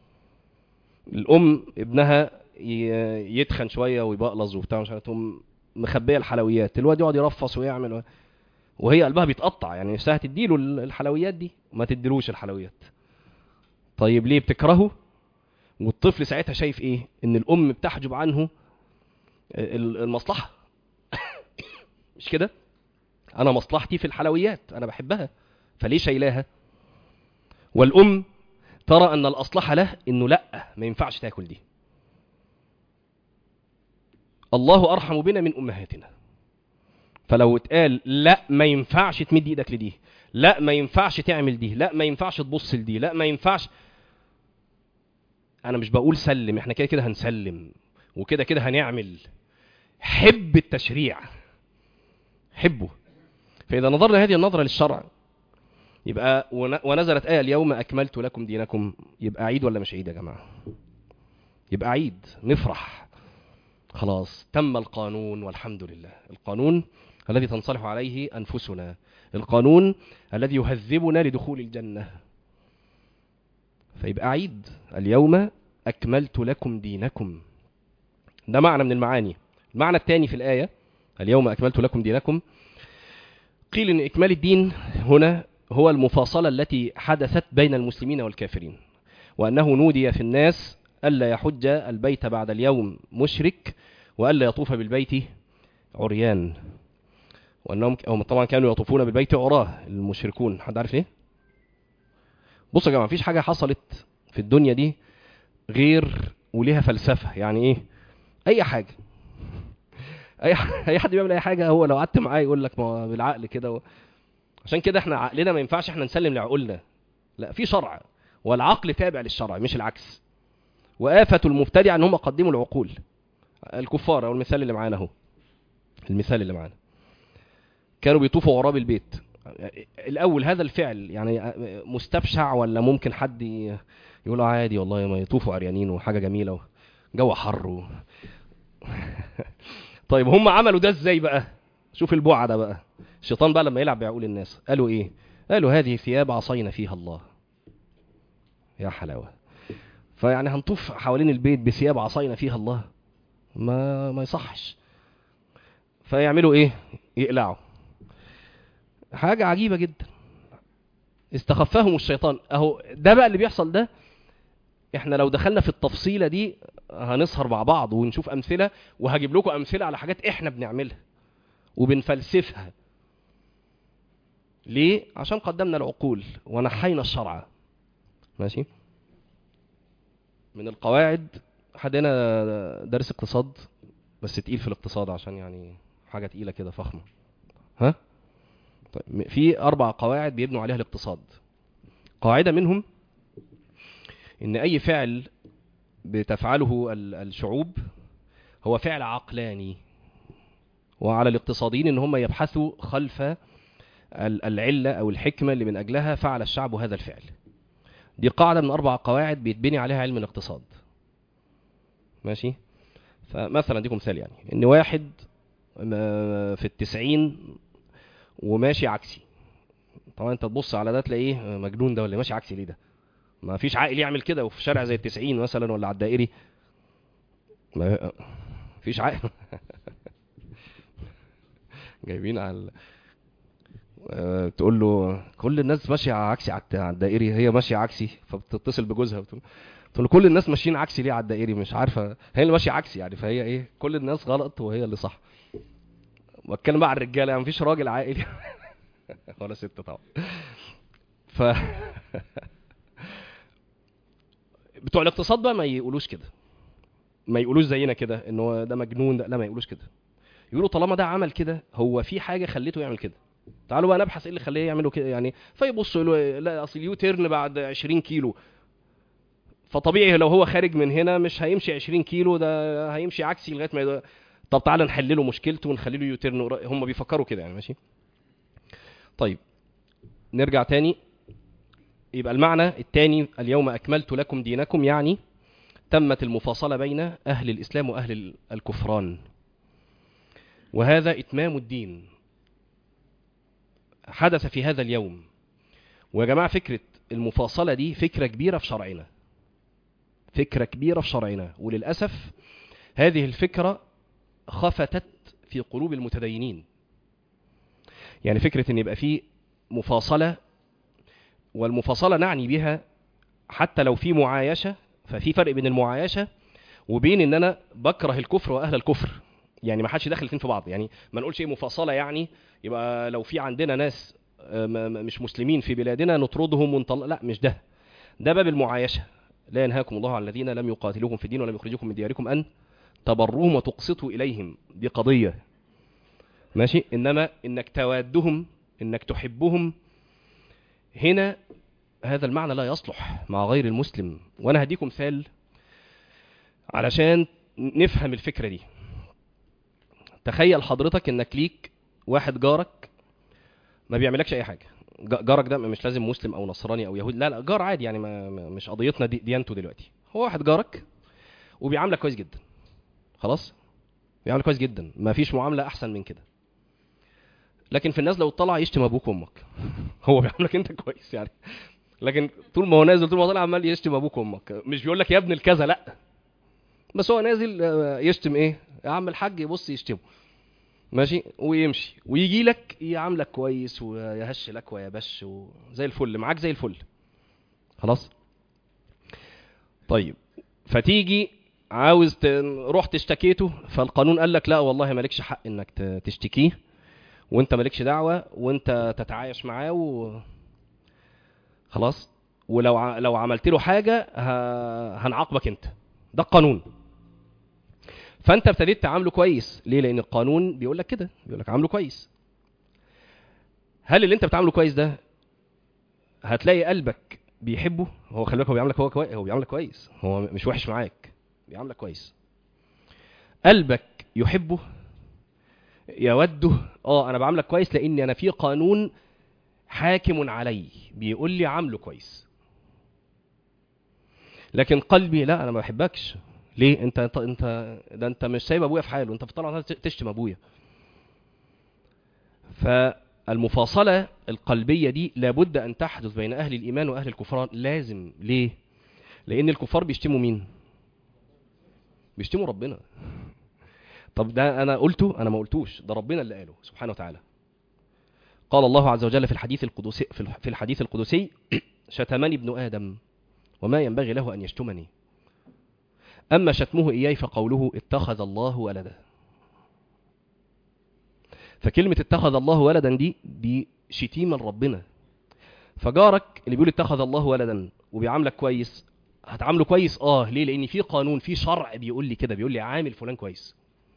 S1: الام ابنها ي- يتخن شويه ويبقلظ وبتاع مش عارف تقوم مخبيه الحلويات الواد يقعد يرفص ويعمل و... وهي قلبها بيتقطع يعني نفسها تديله ال- الحلويات دي ما تديلوش الحلويات طيب ليه بتكرهه والطفل ساعتها شايف ايه ان الام بتحجب عنه ال- المصلحه مش كده انا مصلحتي في الحلويات انا بحبها فليه شايلاها والام ترى ان الاصلح له انه لا ما ينفعش تاكل دي الله ارحم بنا من امهاتنا فلو اتقال لا ما ينفعش تمد ايدك لدي لا ما ينفعش تعمل دي لا ما ينفعش تبص لدي لا ما ينفعش انا مش بقول سلم احنا كده كده هنسلم وكده كده هنعمل حب التشريع حبه فاذا نظرنا هذه النظره للشرع يبقى ون- ونزلت آية اليوم أكملت لكم دينكم يبقى عيد ولا مش عيد يا جماعة يبقى عيد نفرح خلاص تم القانون والحمد لله القانون الذي تنصلح عليه أنفسنا القانون الذي يهذبنا لدخول الجنة فيبقى عيد اليوم أكملت لكم دينكم ده معنى من المعاني المعنى الثاني في الآية اليوم أكملت لكم دينكم قيل إن إكمال الدين هنا هو المفاصلة التي حدثت بين المسلمين والكافرين وأنه نودي في الناس ألا يحج البيت بعد اليوم مشرك وألا يطوف بالبيت عريان وأنهم هم طبعا كانوا يطوفون بالبيت عراه المشركون حد عارف ليه؟ بصوا يا جماعة مفيش حاجة حصلت في الدنيا دي غير وليها فلسفة يعني إيه؟ أي حاجة أي ح- أي حد بيعمل أي حاجة هو لو قعدت معاه يقول لك ما هو بالعقل كده و... عشان كده احنا عقلنا ما ينفعش احنا نسلم لعقولنا لا في شرع والعقل تابع للشرع مش العكس وآفة المبتدع ان هم قدموا العقول الكفار او المثال اللي معانا اهو المثال اللي معانا كانوا بيطوفوا غراب البيت الاول هذا الفعل يعني مستبشع ولا ممكن حد ي- يقول له عادي والله ما يطوفوا عريانين وحاجه جميله جو حر و... طيب هم عملوا ده ازاي بقى شوف البعد ده بقى الشيطان بقى لما يلعب بعقول الناس قالوا ايه قالوا هذه ثياب عصينا فيها الله يا حلاوه فيعني هنطوف حوالين البيت بثياب عصينا فيها الله ما ما يصحش فيعملوا ايه يقلعوا حاجه عجيبه جدا استخفهم الشيطان اهو ده بقى اللي بيحصل ده احنا لو دخلنا في التفصيله دي هنسهر مع بعض ونشوف امثله وهجيب لكم امثله على حاجات احنا بنعملها وبنفلسفها ليه عشان قدمنا العقول ونحينا الشرع ماشي من القواعد حدنا درس اقتصاد بس تقيل في الاقتصاد عشان يعني حاجه تقيله كده فخمه ها طيب في اربع قواعد بيبنوا عليها الاقتصاد قاعده منهم ان اي فعل بتفعله ال- الشعوب هو فعل عقلاني وعلى الاقتصاديين ان هم يبحثوا خلف ال- العله او الحكمه اللي من اجلها فعل الشعب هذا الفعل دي قاعده من اربع قواعد بيتبني عليها علم الاقتصاد ماشي فمثلا اديكم مثال يعني ان واحد م- في التسعين وماشي عكسي طبعا انت تبص على ده تلاقيه مجنون ده ولا ماشي عكسي ليه ده ما فيش عاقل يعمل كده وفي شارع زي التسعين مثلا ولا على الدائري ما فيش عاقل جايبين على ال- آه، تقول له كل الناس ماشيه عكسي على الت- على الدائري هي ماشيه عكسي فبتتصل بجوزها بتقول تقول له كل الناس ماشيين عكسي ليه على الدائري مش عارفه هي اللي ماشيه عكسي يعني فهي ايه كل الناس غلط وهي اللي صح بتكلم بقى على الرجاله يعني مفيش راجل عاقل ولا ست طبعا ف بتوع الاقتصاد بقى ما يقولوش كده ما يقولوش زينا كده ان هو ده مجنون ده لا ما يقولوش كده يقولوا طالما ده عمل كده هو في حاجه خليته يعمل كده تعالوا بقى نبحث ايه اللي خليه يعملوا كده يعني فيبصوا يقولوا إيه، لا اصل اليو تيرن بعد 20 كيلو فطبيعي لو هو خارج من هنا مش هيمشي 20 كيلو ده هيمشي عكسي لغايه ما يد- طب تعالى نحل له مشكلته ونخلي له يو تيرن قرا- هم بيفكروا كده يعني ماشي طيب نرجع تاني يبقى المعنى الثاني اليوم اكملت لكم دينكم يعني تمت المفاصله بين اهل الاسلام واهل ال- الكفران وهذا اتمام الدين حدث في هذا اليوم ويا جماعه فكره المفاصله دي فكره كبيره في شرعنا فكره كبيره في شرعنا وللاسف هذه الفكره خفتت في قلوب المتدينين يعني فكره ان يبقى في مفاصله والمفاصله نعني بها حتى لو في معايشه ففي فرق بين المعايشه وبين ان انا بكره الكفر واهل الكفر يعني ما حدش داخل الاثنين في بعض يعني ما نقولش ايه مفاصله يعني يبقى لو في عندنا ناس آه، م- م- مش مسلمين في بلادنا نطردهم ونطلق لا مش ده ده باب المعايشه لا ينهاكم الله عن الذين لم يقاتلوكم في الدين ولم يخرجوكم من دياركم ان تبروهم وتقسطوا اليهم دي قضيه ماشي انما انك توادهم انك تحبهم هنا هذا المعنى لا يصلح مع غير المسلم وانا هديكم مثال علشان نفهم الفكره دي تخيل حضرتك انك ليك واحد جارك ما بيعملكش اي حاجه ج- جارك ده مش لازم مسلم او نصراني او يهودي لا لا جار عادي يعني ما ما- مش قضيتنا دي ديانته دلوقتي هو واحد جارك وبيعاملك كويس جدا خلاص بيعاملك كويس جدا ما فيش معامله احسن من كده لكن في الناس لو طلع يشتم ابوك وامك هو بيعاملك انت كويس يعني لكن طول ما هو نازل طول ما هو طالع عمال يشتم ابوك وامك مش بيقول لك يا ابن الكذا لا بس هو نازل آه، يشتم ايه يا عم الحاج يبص يشتمه ماشي ويمشي ويجي لك يعاملك كويس ويهش لك ويبش وزي الفل معاك زي الفل خلاص طيب فتيجي عاوز ت... رحت اشتكيته فالقانون قال لك لا والله مالكش حق انك ت- تشتكيه وانت مالكش دعوه وانت تتعايش معاه و... خلاص ولو ع... لو عملت له حاجه ه... هنعاقبك انت ده القانون فانت ابتديت تعامله كويس ليه لان القانون بيقول لك كده بيقول لك عامله كويس هل اللي انت بتعامله كويس ده هتلاقي قلبك بيحبه هو خلي بالك هو بيعاملك هو كويس هو بيعاملك كويس هو مش وحش معاك بيعاملك كويس قلبك يحبه يوده اه انا بعاملك كويس لاني انا في قانون حاكم علي بيقول لي عامله كويس لكن قلبي لا انا ما بحبكش ليه انت انت, انت ده انت مش سايب ابويا في حاله انت بتطلع تشتم ابويا فالمفاصله القلبيه دي لابد ان تحدث بين اهل الايمان واهل الكفران لازم ليه لان الكفار بيشتموا مين بيشتموا ربنا طب ده انا قلته انا ما قلتوش ده ربنا اللي قاله سبحانه وتعالى قال الله عز وجل في الحديث القدسي في الح- في الحديث القدسي شتمني ابن ادم وما ينبغي له ان يشتمني اما شتمه اياي فقوله اتخذ الله ولدا فكلمه اتخذ الله ولدا دي دي شتيمه لربنا فجارك اللي بيقول اتخذ الله ولدا وبيعاملك كويس هتعامله كويس اه ليه لان في قانون في شرع بيقول لي كده بيقول لي عامل فلان كويس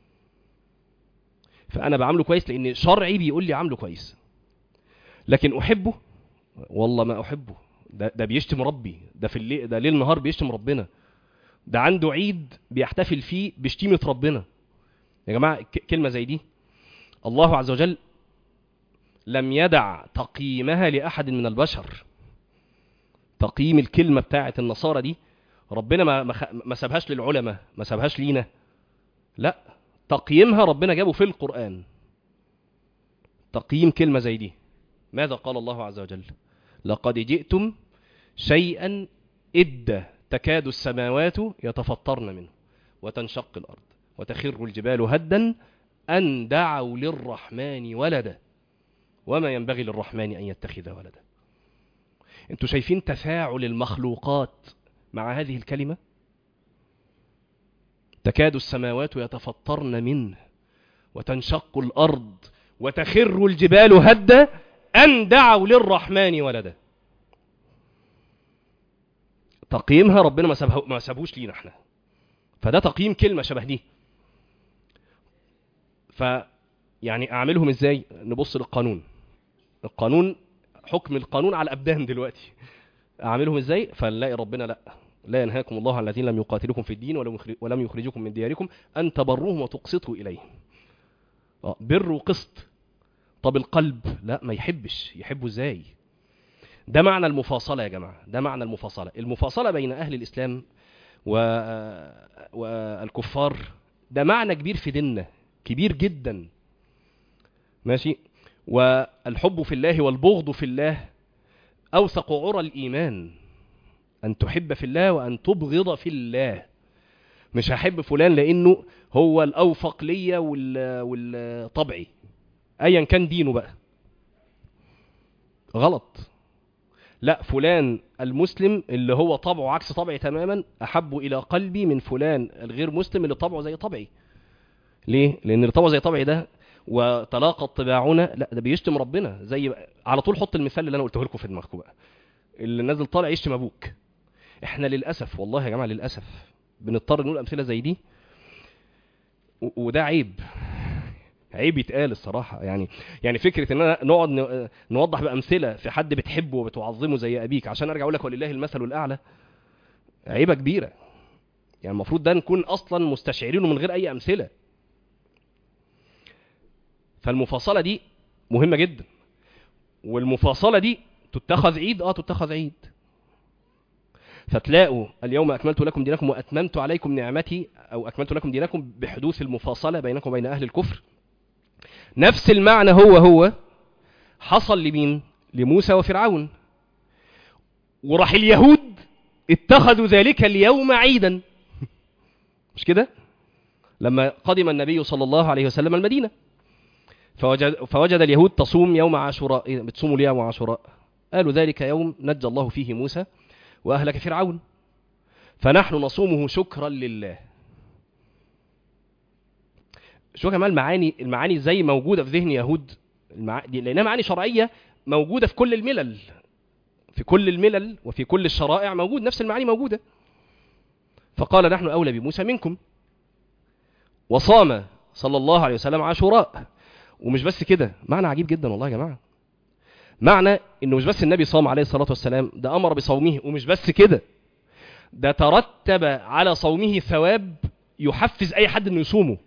S1: فانا بعامله كويس لان شرعي بيقول لي عامله كويس لكن احبه والله ما احبه ده, ده بيشتم ربي ده في الليل ده ليل نهار بيشتم ربنا ده عنده عيد بيحتفل فيه بشتيمه ربنا يا جماعه ك- كلمه زي دي الله عز وجل لم يدع تقييمها لاحد من البشر تقييم الكلمه بتاعه النصارى دي ربنا ما ما خ- ما سابهاش للعلماء ما سابهاش لينا لا تقييمها ربنا جابه في القرآن تقييم كلمة زي دي ماذا قال الله عز وجل لقد جئتم شيئا إدى تكاد السماوات يتفطرن منه وتنشق الأرض وتخر الجبال هدا أن دعوا للرحمن ولدا وما ينبغي للرحمن أن يتخذ ولدا انتوا شايفين تفاعل المخلوقات مع هذه الكلمة تكاد السماوات يتفطرن منه وتنشق الأرض وتخر الجبال هدا أن دعوا للرحمن ولدا تقييمها ربنا ما سابه ما سابوش لينا احنا فده تقييم كلمة شبه دي ف يعني اعملهم ازاي نبص للقانون القانون حكم القانون على الابدان دلوقتي اعملهم ازاي فنلاقي ربنا لا لا ينهاكم الله عن الذين لم يقاتلوكم في الدين ولم يخرج- ولم يخرجوكم من دياركم ان تبروهم وتقسطوا اليهم اه بر وقسط طب القلب لا ما يحبش يحبه ازاي ده معنى المفاصله يا جماعه ده معنى المفاصله المفاصله بين اهل الاسلام و... والكفار ده معنى كبير في ديننا كبير جدا ماشي والحب في الله والبغض في الله اوثق عرى الايمان ان تحب في الله وان تبغض في الله مش هحب فلان لانه هو الاوفق ليا وال... والطبعي ايا كان دينه بقى غلط لا فلان المسلم اللي هو طبعه عكس طبعي تماما احب الى قلبي من فلان الغير مسلم اللي طبعه زي طبعي ليه لان اللي طبعه زي طبعي ده وتلاقت طباعنا لا ده بيشتم ربنا زي على طول حط المثال اللي انا قلته لكم في دماغكم بقى اللي نازل طالع يشتم ابوك احنا للاسف والله يا جماعه للاسف بنضطر نقول امثله زي دي و- وده عيب عيب يتقال الصراحه يعني يعني فكره ان انا نقعد ن- نوضح بامثله في حد بتحبه وبتعظمه زي ابيك عشان ارجع اقول لك ولله المثل الاعلى عيبه كبيره يعني المفروض ده نكون اصلا مستشعرينه من غير اي امثله فالمفاصله دي مهمه جدا والمفاصله دي تتخذ عيد اه تتخذ عيد فتلاقوا اليوم اكملت لكم دينكم واتممت عليكم نعمتي او اكملت لكم دينكم بحدوث المفاصله بينكم وبين اهل الكفر نفس المعنى هو هو حصل لمين لموسى وفرعون وراح اليهود اتخذوا ذلك اليوم عيدا مش كده لما قدم النبي صلى الله عليه وسلم المدينه فوجد, فوجد اليهود تصوم يوم عاشوراء إيه بتصوموا ليه يوم عاشوراء قالوا ذلك يوم نجى الله فيه موسى وأهلك فرعون فنحن نصومه شكرا لله شو كمان المعاني المعاني زي موجودة في ذهن يهود المع... دي لأنها معاني شرعية موجودة في كل الملل في كل الملل وفي كل الشرائع موجود نفس المعاني موجودة فقال نحن أولى بموسى منكم وصام صلى الله عليه وسلم عاشوراء ومش بس كده معنى عجيب جدا والله يا جماعه معنى انه مش بس النبي صام عليه الصلاه والسلام ده امر بصومه ومش بس كده ده ترتب على صومه ثواب يحفز اي حد انه يصومه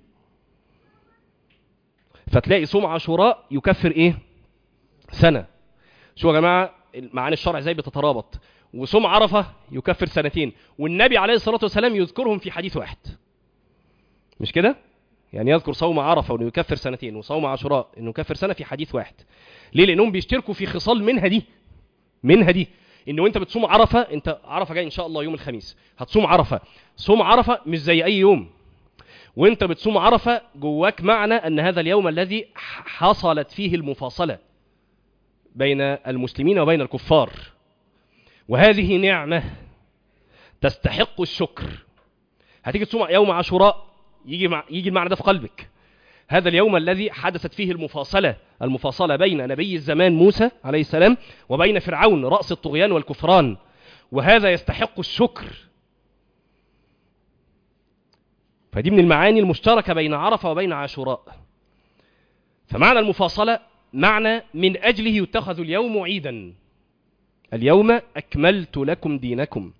S1: فتلاقي صوم عاشوراء يكفر ايه سنه شو يا جماعه معاني الشرع ازاي بتترابط وصوم عرفه يكفر سنتين والنبي عليه الصلاه والسلام يذكرهم في حديث واحد مش كده يعني يذكر صوم عرفه انه يكفر سنتين وصوم عاشوراء انه يكفر سنه في حديث واحد ليه لانهم بيشتركوا في خصال منها دي منها دي انه انت بتصوم عرفه انت عرفه جاي ان شاء الله يوم الخميس هتصوم عرفه صوم عرفه مش زي اي يوم وانت بتصوم عرفه جواك معنى ان هذا اليوم الذي حصلت فيه المفاصله بين المسلمين وبين الكفار وهذه نعمه تستحق الشكر هتيجي تصوم يوم عاشوراء يجي مع يجي المعنى ده في قلبك هذا اليوم الذي حدثت فيه المفاصلة المفاصلة بين نبي الزمان موسى عليه السلام وبين فرعون رأس الطغيان والكفران وهذا يستحق الشكر فدي من المعاني المشتركة بين عرفة وبين عاشوراء فمعنى المفاصلة معنى من أجله يتخذ اليوم عيدا اليوم أكملت لكم دينكم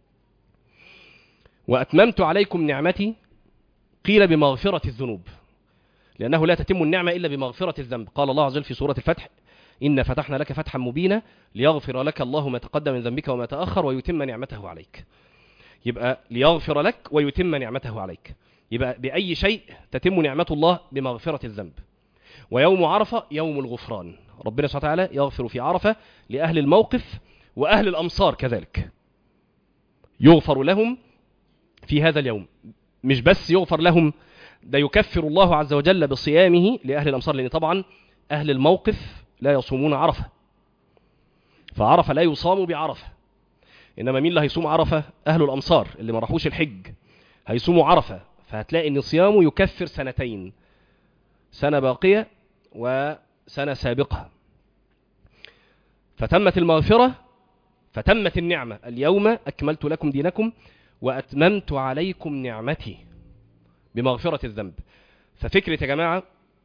S1: وأتممت عليكم نعمتي قيل بمغفرة الذنوب لأنه لا تتم النعمة إلا بمغفرة الذنب قال الله عز وجل في سورة الفتح إن فتحنا لك فتحا مبينا ليغفر لك الله ما تقدم من ذنبك وما تأخر ويتم نعمته عليك يبقى ليغفر لك ويتم نعمته عليك يبقى بأي شيء تتم نعمة الله بمغفرة الذنب ويوم عرفة يوم الغفران ربنا سبحانه وتعالى يغفر في عرفة لأهل الموقف وأهل الأمصار كذلك يغفر لهم في هذا اليوم مش بس يغفر لهم ده يكفر الله عز وجل بصيامه لأهل الأمصار لأن طبعا أهل الموقف لا يصومون عرفة فعرفة لا يصام بعرفة إنما مين اللي هيصوم عرفة أهل الأمصار اللي ما راحوش الحج هيصوموا عرفة فهتلاقي إن صيامه يكفر سنتين سنة باقية وسنة سابقة فتمت المغفرة فتمت النعمة اليوم أكملت لكم دينكم وأتممت عليكم نعمتي بمغفرة الذنب ففكرة يا جماعة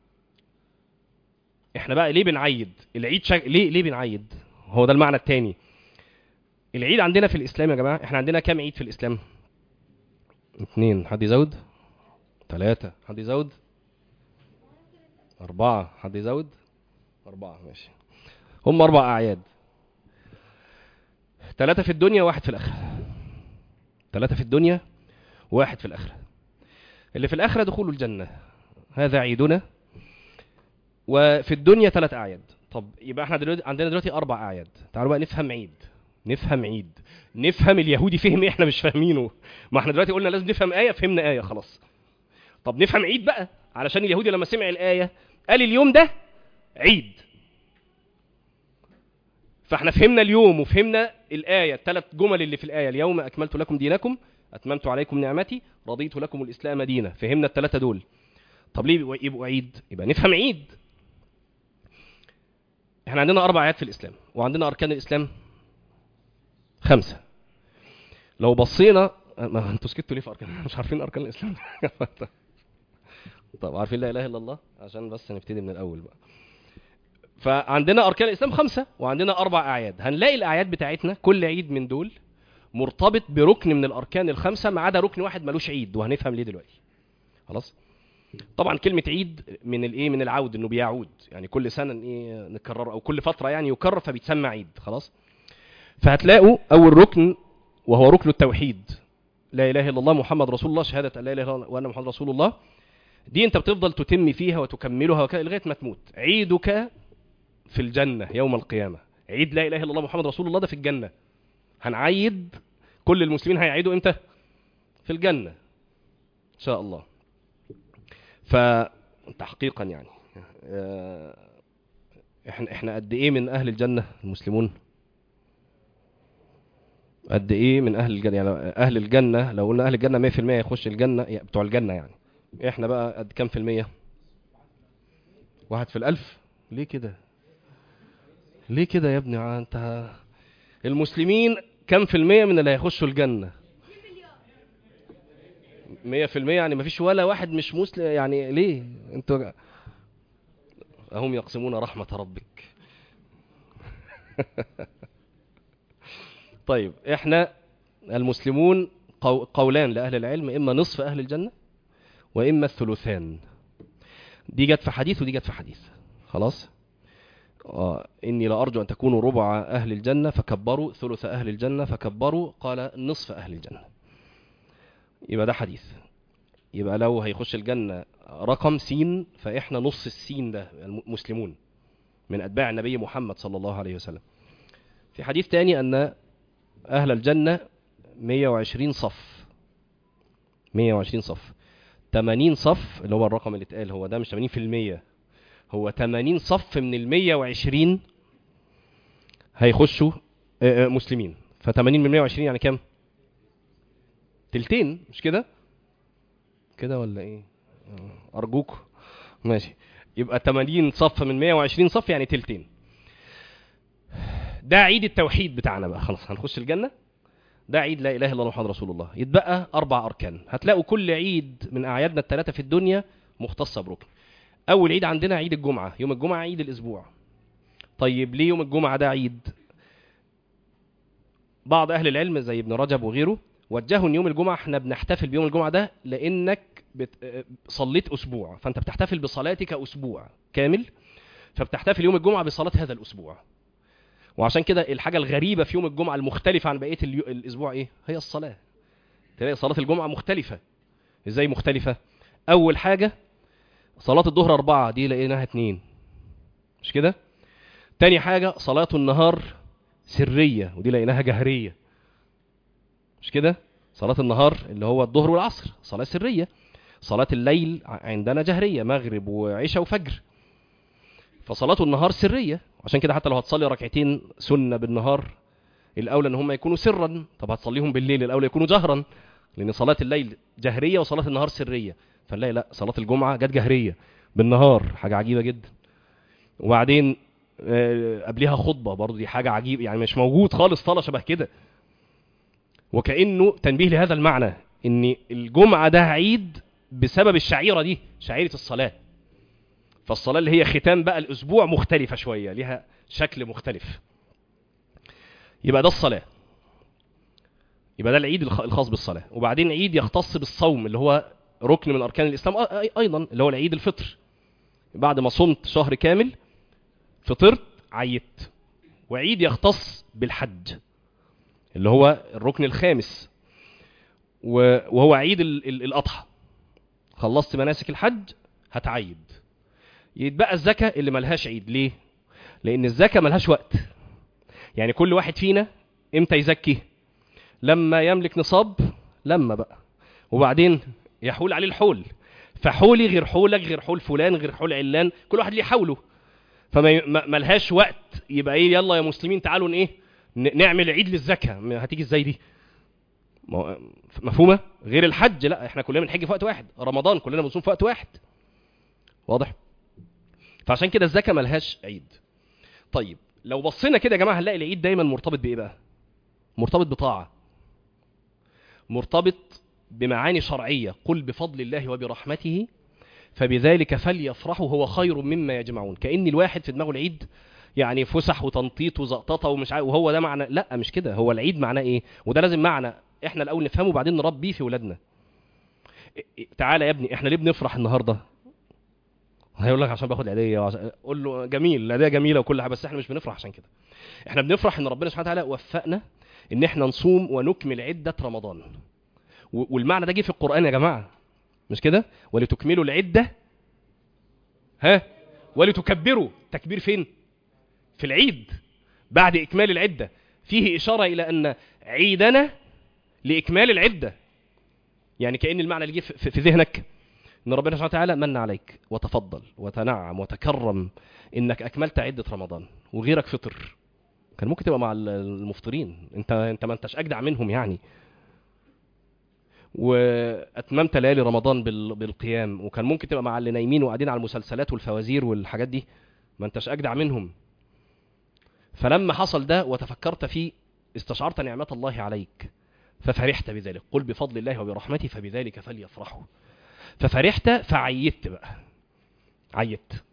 S1: احنا بقى ليه بنعيد العيد شك... ليه ليه بنعيد هو ده المعنى الثاني العيد عندنا في الإسلام يا جماعة احنا عندنا كام عيد في الإسلام اثنين حد يزود ثلاثة حد يزود أربعة حد يزود أربعة ماشي هم أربع أعياد ثلاثة في الدنيا واحد في الآخرة ثلاثة في الدنيا وواحد في الآخرة اللي في الآخرة دخول الجنة هذا عيدنا وفي الدنيا ثلاث أعياد طب يبقى احنا دلوقتي عندنا دلوقتي أربع أعياد تعالوا بقى نفهم عيد نفهم عيد نفهم اليهودي فهم ايه احنا مش فاهمينه ما احنا دلوقتي قلنا لازم نفهم آية فهمنا آية خلاص طب نفهم عيد بقى علشان اليهودي لما سمع الآية قال اليوم ده عيد فاحنا فهمنا اليوم وفهمنا الآية الثلاث جمل اللي في الآية اليوم أكملت لكم دينكم أتممت عليكم نعمتي رضيت لكم الإسلام دينا فهمنا الثلاثة دول طب ليه يبقوا عيد يبقى نفهم عيد احنا عندنا أربع آيات في الإسلام وعندنا أركان الإسلام خمسة لو بصينا ما انتوا سكتوا ليه في أركان مش عارفين أركان الإسلام طب عارفين لا إله إلا الله عشان بس نبتدي من الأول بقى فعندنا أركان الإسلام خمسة وعندنا أربع أعياد هنلاقي الأعياد بتاعتنا كل عيد من دول مرتبط بركن من الاركان الخمسه ما عدا ركن واحد ملوش عيد وهنفهم ليه دلوقتي خلاص طبعا كلمه عيد من الايه من العود انه بيعود يعني كل سنه ايه نكرر او كل فتره يعني يكرر فبيتسمى عيد خلاص فهتلاقوا اول ركن وهو ركن التوحيد لا اله الا الله محمد رسول الله شهاده ان لا اله الا الله وان محمد رسول الله دي انت بتفضل تتم فيها وتكملها وكذا لغايه ما تموت عيدك في الجنه يوم القيامه عيد لا اله الا الله محمد رسول الله ده في الجنه هنعيد كل المسلمين هيعيدوا امتى في الجنه ان شاء الله فتحقيقا يعني آه، احنا احنا قد ايه من اهل الجنه المسلمون قد ايه من اهل الجنه يعني اهل الجنه لو قلنا اهل الجنه 100% يخش الجنه يعني بتوع الجنه يعني احنا بقى قد كام في المية واحد في الالف ليه كده ليه كده يا ابني آه، انت المسلمين كام في المية من اللي هيخشوا الجنة مية في المية يعني مفيش ولا واحد مش مسلم يعني ليه انتوا أهم يقسمون رحمة ربك طيب احنا المسلمون قو- قولان لأهل العلم إما نصف أهل الجنة وإما الثلثان دي جت في حديث ودي جت في حديث خلاص آه إني لأرجو أن تكونوا ربع أهل الجنة فكبروا ثلث أهل الجنة فكبروا قال نصف أهل الجنة يبقى ده حديث يبقى لو هيخش الجنة رقم سين فإحنا نص السين ده المسلمون من أتباع النبي محمد صلى الله عليه وسلم في حديث تاني أن أهل الجنة 120 صف 120 صف 80 صف اللي هو الرقم اللي اتقال هو ده مش 80% هو 80 صف من ال 120 هيخشوا آه، آه، مسلمين ف 80 من 120 يعني كام؟ تلتين مش كده؟ كده ولا ايه؟ آه، ارجوكوا ماشي يبقى 80 صف من 120 صف يعني تلتين ده عيد التوحيد بتاعنا بقى خلاص هنخش الجنة ده عيد لا اله الا الله محمد رسول الله يتبقى اربع اركان هتلاقوا كل عيد من اعيادنا الثلاثه في الدنيا مختصه بركن اول عيد عندنا عيد الجمعه يوم الجمعه عيد الاسبوع طيب ليه يوم الجمعه ده عيد بعض اهل العلم زي ابن رجب وغيره وجهوا ان يوم الجمعه احنا بنحتفل بيوم الجمعه ده لانك بت... صليت اسبوع فانت بتحتفل بصلاتك اسبوع كامل فبتحتفل يوم الجمعه بصلاه هذا الاسبوع وعشان كده الحاجه الغريبه في يوم الجمعه المختلفه عن بقيه اليو... الاسبوع ايه هي الصلاه تلاقي صلاه الجمعه مختلفه ازاي مختلفه اول حاجه صلاه الظهر أربعة دي لقيناها اتنين مش كده تاني حاجه صلاه النهار سريه ودي لقيناها جهريه مش كده صلاه النهار اللي هو الظهر والعصر صلاه سريه صلاه الليل عندنا جهريه مغرب وعشاء وفجر فصلاه النهار سريه عشان كده حتى لو هتصلي ركعتين سنه بالنهار الاولى ان هم يكونوا سرا طب هتصليهم بالليل الاولى يكونوا جهرا لان صلاه الليل جهريه وصلاه النهار سريه فنلاقي لا صلاه الجمعه جت جهريه بالنهار حاجه عجيبه جدا وبعدين آه، قبلها خطبه برضه دي حاجه عجيبه يعني مش موجود خالص صلاه شبه كده وكانه تنبيه لهذا المعنى ان الجمعه ده عيد بسبب الشعيره دي شعيره الصلاه فالصلاه اللي هي ختام بقى الاسبوع مختلفه شويه ليها شكل مختلف يبقى ده الصلاه يبقى ده العيد الخ- الخاص بالصلاه وبعدين عيد يختص بالصوم اللي هو ركن من اركان الاسلام أ- أي- ايضا اللي هو العيد الفطر بعد ما صمت شهر كامل فطرت عيدت وعيد يختص بالحج اللي هو الركن الخامس و- وهو عيد ال- ال- الاضحى خلصت مناسك الحج هتعيد يتبقى الزكاه اللي ملهاش عيد ليه لان الزكاه ملهاش وقت يعني كل واحد فينا امتى يزكي لما يملك نصاب لما بقى وبعدين يحول عليه الحول فحولي غير حولك غير حول فلان غير حول علان كل واحد ليه حوله فما ي- ما- ملهاش وقت يبقى ايه يلا يا مسلمين تعالوا ن- ايه ن- نعمل عيد للزكاه م- هتيجي ازاي دي ما هو- مفهومه غير الحج لا احنا كلنا بنحج في وقت واحد رمضان كلنا بنصوم في وقت واحد واضح فعشان كده الزكاه ملهاش عيد طيب لو بصينا كده يا جماعه هنلاقي العيد دايما مرتبط بايه بقى مرتبط بطاعه مرتبط بمعاني شرعيه قل بفضل الله وبرحمته فبذلك فليفرحوا هو خير مما يجمعون كأن الواحد في دماغه العيد يعني فسح وتنطيط وزقططه ومش عارف وهو ده معنى لا مش كده هو العيد معناه ايه وده لازم معنى احنا الاول نفهمه وبعدين نربيه في ولادنا تعالى يا ابني احنا ليه بنفرح النهارده هيقول لك عشان باخد العيديه وعش... قول له جميل العيديه جميله وكل حاجه بس احنا مش بنفرح عشان كده احنا بنفرح ان ربنا سبحانه وتعالى وفقنا ان احنا نصوم ونكمل عده رمضان و- والمعنى ده جه في القران يا جماعه مش كده ولتكملوا العده ها ولتكبروا تكبير فين في العيد بعد اكمال العده فيه اشاره الى ان عيدنا لاكمال العده يعني كان المعنى اللي جه في في ذهنك ان ربنا سبحانه وتعالى من عليك وتفضل وتنعم وتكرم انك اكملت عده رمضان وغيرك فطر كان ممكن تبقى مع ال- المفطرين انت انت ما انتش اجدع منهم يعني واتممت ليالي رمضان بال- بالقيام وكان ممكن تبقى مع اللي نايمين وقاعدين على المسلسلات والفوازير والحاجات دي ما انتش اجدع منهم فلما حصل ده وتفكرت فيه استشعرت نعمة الله عليك ففرحت بذلك قل بفضل الله وبرحمته فبذلك فليفرحوا ففرحت فعيدت بقى عيدت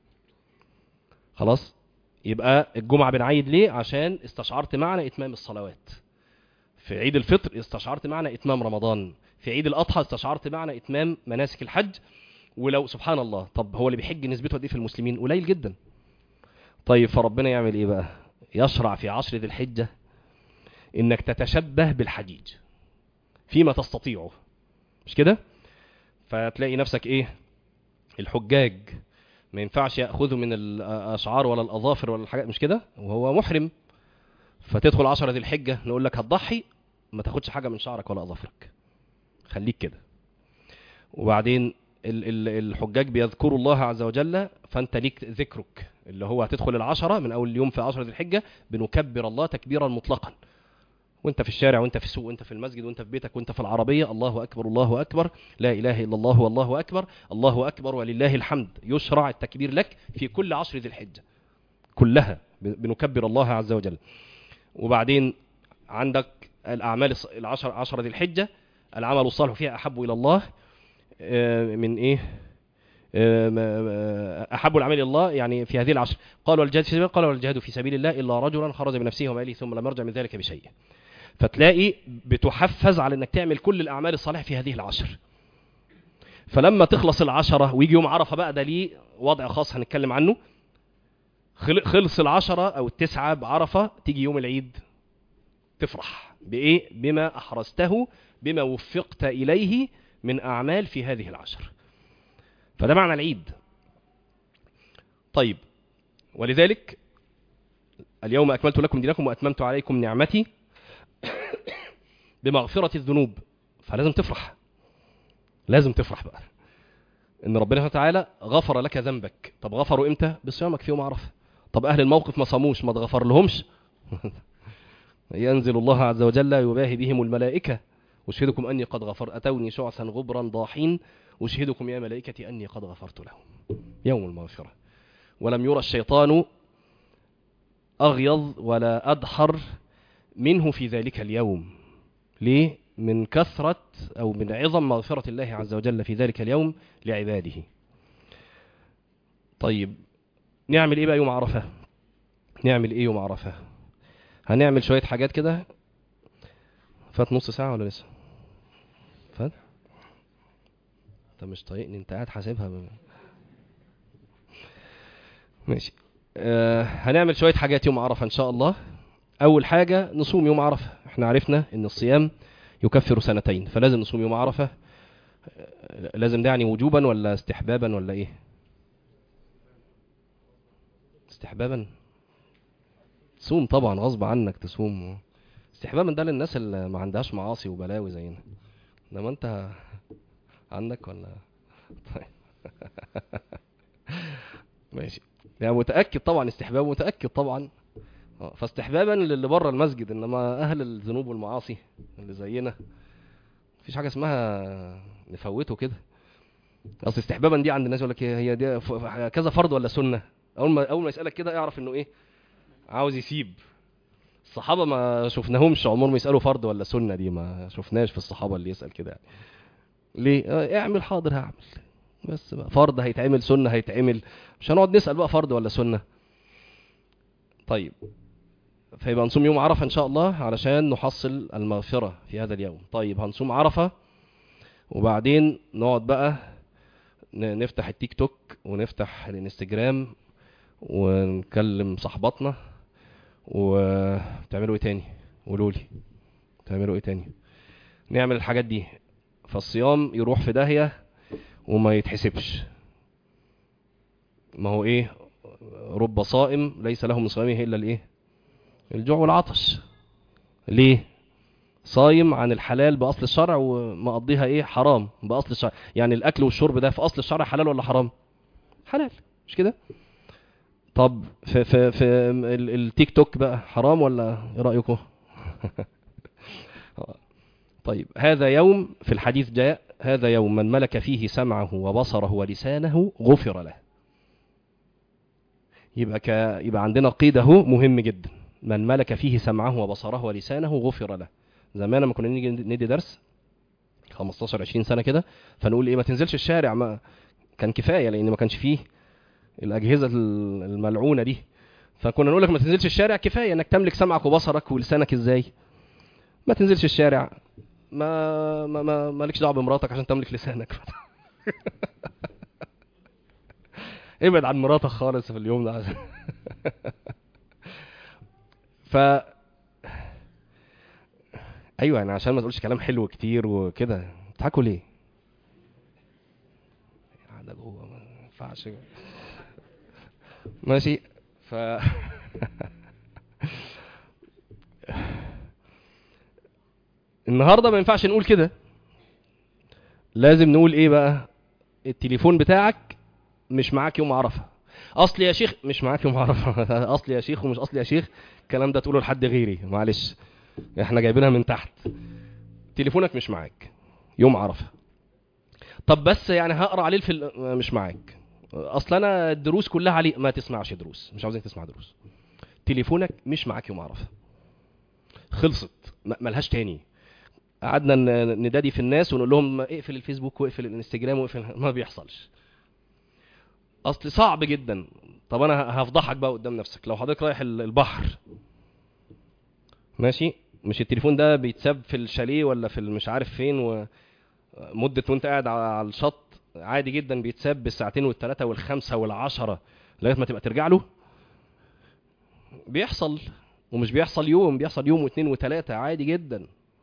S1: خلاص يبقى الجمعة بنعيد ليه عشان استشعرت معنى إتمام الصلوات في عيد الفطر استشعرت معنى إتمام رمضان في عيد الأضحى استشعرت معنى إتمام مناسك الحج ولو سبحان الله طب هو اللي بيحج نسبته قد ايه في المسلمين قليل جدا طيب فربنا يعمل ايه بقى يشرع في عشر ذي الحجة انك تتشبه بالحجيج فيما تستطيعه مش كده فتلاقي نفسك ايه الحجاج ما ينفعش ياخذوا من الاشعار ولا الاظافر ولا الحاجات مش كده وهو محرم فتدخل عشرة ذي الحجة نقول لك هتضحي ما تاخدش حاجة من شعرك ولا اظافرك خليك كده وبعدين ال- ال- الحجاج بيذكروا الله عز وجل فانت ليك ذكرك اللي هو هتدخل العشرة من اول يوم في عشرة ذي الحجة بنكبر الله تكبيرا مطلقا وانت في الشارع وانت في السوق وانت في المسجد وانت في بيتك وانت في العربية الله اكبر الله اكبر لا اله الا الله والله اكبر الله اكبر ولله الحمد يشرع التكبير لك في كل عشر ذي الحجة كلها ب- بنكبر الله عز وجل وبعدين عندك الاعمال الص- العشر عشر ذي الحجة العمل الصالح فيها احب الى الله آه، من ايه آه، ما- ما- احب الاعمال الى الله يعني في هذه العشر قال والجهاد في سبيل الله قال والجهاد في سبيل الله الا رجلا خرج بنفسه وماله ثم لم يرجع من ذلك بشيء فتلاقي بتحفز على انك تعمل كل الاعمال الصالحه في هذه العشر فلما تخلص العشرة ويجي يوم عرفة بقى ده ليه وضع خاص هنتكلم عنه خل- خلص العشرة أو التسعة بعرفة تيجي يوم العيد تفرح بإيه؟ بما أحرزته بما وفقت إليه من أعمال في هذه العشر فده معنى العيد طيب ولذلك اليوم أكملت لكم دينكم وأتممت عليكم نعمتي بمغفرة الذنوب فلازم تفرح لازم تفرح بقى ان ربنا سبحانه وتعالى غفر لك ذنبك طب غفروا امتى بصيامك في يوم عرفه طب اهل الموقف ما صاموش ما تغفر لهمش ينزل الله عز وجل يباهي بهم الملائكه اشهدكم اني قد غفر اتوني شعثا غبرا ضاحين اشهدكم يا ملائكتي اني قد غفرت لهم يوم المغفره ولم يرى الشيطان اغيظ ولا ادحر منه في ذلك اليوم ليه من كثرة أو من عظم مغفرة الله عز وجل في ذلك اليوم لعباده طيب نعمل إيه بقى يوم عرفة نعمل إيه يوم عرفة هنعمل شوية حاجات كده فات نص ساعة ولا لسه فات انت مش طايقني انت قاعد حاسبها ب... ماشي آه هنعمل شوية حاجات يوم عرفة إن شاء الله أول حاجة نصوم يوم عرفة احنا عرفنا إن الصيام يكفر سنتين فلازم نصوم يوم عرفة آه، لازم ده يعني وجوبا ولا استحبابا ولا ايه استحبابا صوم طبعا غصب عنك تصوم استحبابا ده للناس اللي ما عندهاش معاصي وبلاوي زينا انما انت عندك ولا طيب ماشي يعني متاكد طبعا استحباب متاكد طبعا آه، فاستحبابا للي بره المسجد انما اهل الذنوب والمعاصي اللي زينا مفيش حاجه اسمها نفوته كده اصل استحبابا دي عند الناس يقول لك هي دي ف- كذا فرض ولا سنه اول ما اول ما يسالك كده اعرف انه ايه عاوز يسيب الصحابه ما شفناهمش عمرهم يسالوا فرض ولا سنه دي ما شفناش في الصحابه اللي يسال كده يعني ليه آه، اعمل حاضر هعمل بس بقى فرض هيتعمل سنه هيتعمل مش هنقعد نسال بقى فرض ولا سنه طيب فيبقى نصوم يوم عرفة إن شاء الله علشان نحصل المغفرة في هذا اليوم طيب هنصوم عرفة وبعدين نقعد بقى ن- نفتح التيك توك ونفتح الانستجرام ونكلم صاحباتنا وتعملوا ايه تاني قولوا لي تعملوا ايه تاني نعمل الحاجات دي فالصيام يروح في داهية وما يتحسبش ما هو ايه رب صائم ليس له من صيامه الا الايه الجوع والعطش ليه صايم عن الحلال باصل الشرع ومقضيها ايه حرام باصل الشرع يعني الاكل والشرب ده في اصل الشرع حلال ولا حرام حلال مش كده طب في في في ال- التيك توك بقى حرام ولا ايه رايكم طيب هذا يوم في الحديث جاء هذا يوم من ملك فيه سمعه وبصره ولسانه غفر له يبقى ك... يبقى عندنا قيد اهو مهم جدا من ملك فيه سمعه وبصره ولسانه غفر له زمان لما كنا نيجي ندي درس 15 20 سنه كده فنقول ايه ما تنزلش الشارع ما كان كفايه لان ما كانش فيه الاجهزه ال- الملعونه دي فكنا نقول لك ما تنزلش الشارع كفايه انك تملك سمعك وبصرك ولسانك ازاي ما تنزلش الشارع ما ما ما مالكش دعوه بمراتك عشان تملك لسانك ابعد عن مراتك خالص في اليوم ده عشان ف ايوه يعني عشان ما تقولش كلام حلو كتير وكده بتضحكوا ليه؟ قاعده جوه ما ينفعش ماشي ف النهارده ما ينفعش نقول كده لازم نقول ايه بقى التليفون بتاعك مش معاك يوم عرفه اصل يا شيخ مش معاك يوم عرفه اصل يا شيخ ومش اصل يا شيخ الكلام ده تقوله لحد غيري معلش احنا جايبينها من تحت تليفونك مش معاك يوم عرفه طب بس يعني هقرا عليه في ال- مش معاك اصل انا الدروس كلها عليه ما تسمعش دروس مش عاوزين تسمع دروس تليفونك مش معاك يوم عرفه خلصت م- ملهاش تاني قعدنا ن- ندادي في الناس ونقول لهم اقفل الفيسبوك واقفل الانستجرام واقفل ما بيحصلش اصل صعب جدا طب انا ه- هفضحك بقى قدام نفسك لو حضرتك رايح ال- البحر ماشي مش التليفون ده بيتساب في الشاليه ولا في مش عارف فين ومدة وانت قاعد على على الشط عادي جدا بيتساب بالساعتين والثلاثة والخمسة والعشرة لغاية ما تبقى ترجع له بيحصل ومش بيحصل يوم بيحصل يوم واثنين وثلاثة عادي جدا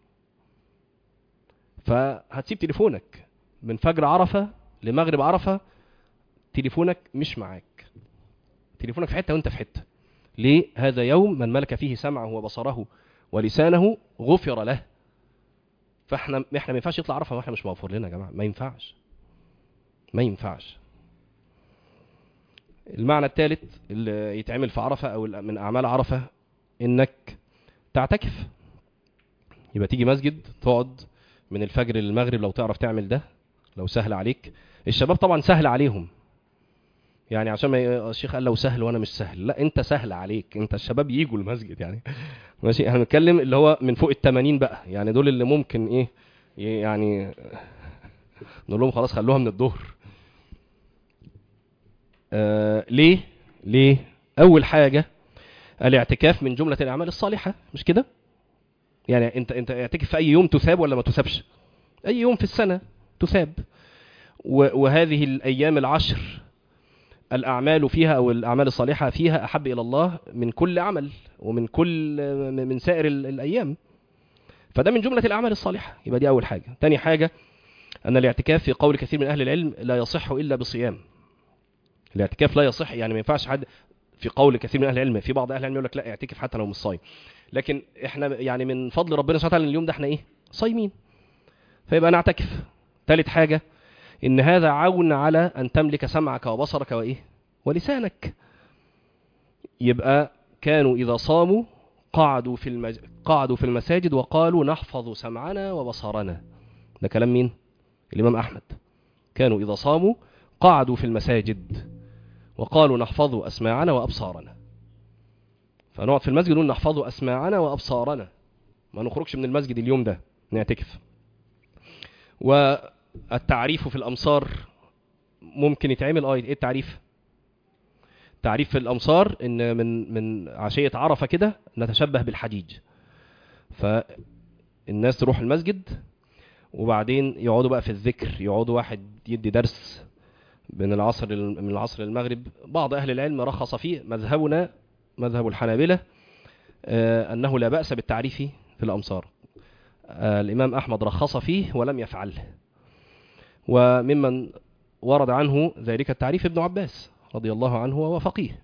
S1: فهتسيب تليفونك من فجر عرفة لمغرب عرفة تليفونك مش معاك تليفونك في حتة وانت في حتة ليه هذا يوم من ملك فيه سمعه وبصره ولسانه غفر له فاحنا احنا ما ينفعش يطلع عرفه واحنا مش مغفور لنا يا جماعه ما ينفعش ما ينفعش المعنى الثالث اللي يتعمل في عرفه او من اعمال عرفه انك تعتكف يبقى تيجي مسجد تقعد من الفجر للمغرب لو تعرف تعمل ده لو سهل عليك الشباب طبعا سهل عليهم يعني عشان ما ي- الشيخ قال لو سهل وانا مش سهل لا انت سهل عليك انت الشباب يجوا المسجد يعني ماشي احنا بنتكلم اللي هو من فوق ال 80 بقى يعني دول اللي ممكن ايه ي- يعني نقول لهم خلاص خلوها من الظهر آه ليه ليه اول حاجه الاعتكاف من جمله الاعمال الصالحه مش كده يعني انت انت اعتكف في اي يوم تثاب ولا ما تثابش اي يوم في السنه تثاب و- وهذه الايام العشر الأعمال فيها أو الأعمال الصالحة فيها أحب إلى الله من كل عمل ومن كل من سائر ال- الأيام فده من جملة الأعمال الصالحة يبقى دي أول حاجة تاني حاجة أن الاعتكاف في قول كثير من أهل العلم لا يصح إلا بصيام الاعتكاف لا يصح يعني ما ينفعش حد في قول كثير من أهل العلم في بعض أهل العلم يقول لك لا اعتكف حتى لو مش صايم لكن احنا يعني من فضل ربنا سبحانه وتعالى اليوم ده احنا ايه صايمين فيبقى نعتكف ثالث حاجة ان هذا عون على ان تملك سمعك وبصرك وايه ولسانك يبقى كانوا اذا صاموا قعدوا في المج... قعدوا في المساجد وقالوا نحفظ سمعنا وبصرنا ده كلام مين الامام احمد كانوا اذا صاموا قعدوا في المساجد وقالوا نحفظ اسماعنا وابصارنا فنقعد في المسجد ونقول نحفظ اسماعنا وابصارنا ما نخرجش من المسجد اليوم ده نعتكف والتعريف في الامصار ممكن يتعمل اه ايه التعريف تعريف في الأمصار إن من من عشية عرفة كده نتشبه بالحجيج فالناس تروح المسجد وبعدين يقعدوا بقى في الذكر يقعدوا واحد يدي درس من العصر من العصر للمغرب بعض أهل العلم رخص فيه مذهبنا مذهب الحنابلة آه، أنه لا بأس بالتعريف في الأمصار آه، الإمام أحمد رخص فيه ولم يفعله وممن ورد عنه ذلك التعريف ابن عباس رضي الله عنه وهو فقيه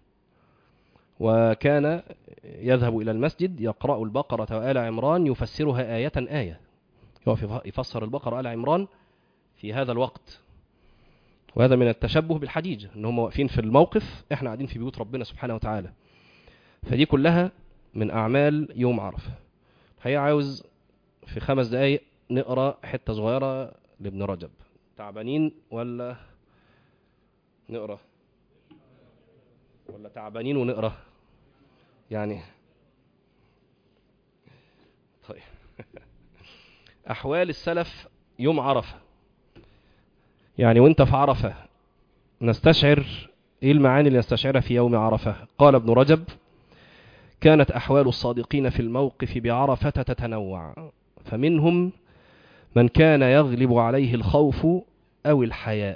S1: وكان يذهب إلى المسجد يقرأ البقرة وآل عمران يفسرها آية آية يقف يفسر البقرة وآل عمران في هذا الوقت وهذا من التشبه بالحجيج ان هم واقفين في الموقف احنا قاعدين في بيوت ربنا سبحانه وتعالى فدي كلها من اعمال يوم عرفه هي عاوز في خمس دقايق نقرا حته صغيره لابن رجب تعبانين ولا نقرا ولا تعبانين ونقرا يعني طيب احوال السلف يوم عرفه يعني وانت في عرفه نستشعر ايه المعاني اللي نستشعرها في يوم عرفه قال ابن رجب كانت احوال الصادقين في الموقف بعرفه تتنوع فمنهم من كان يغلب عليه الخوف او الحياء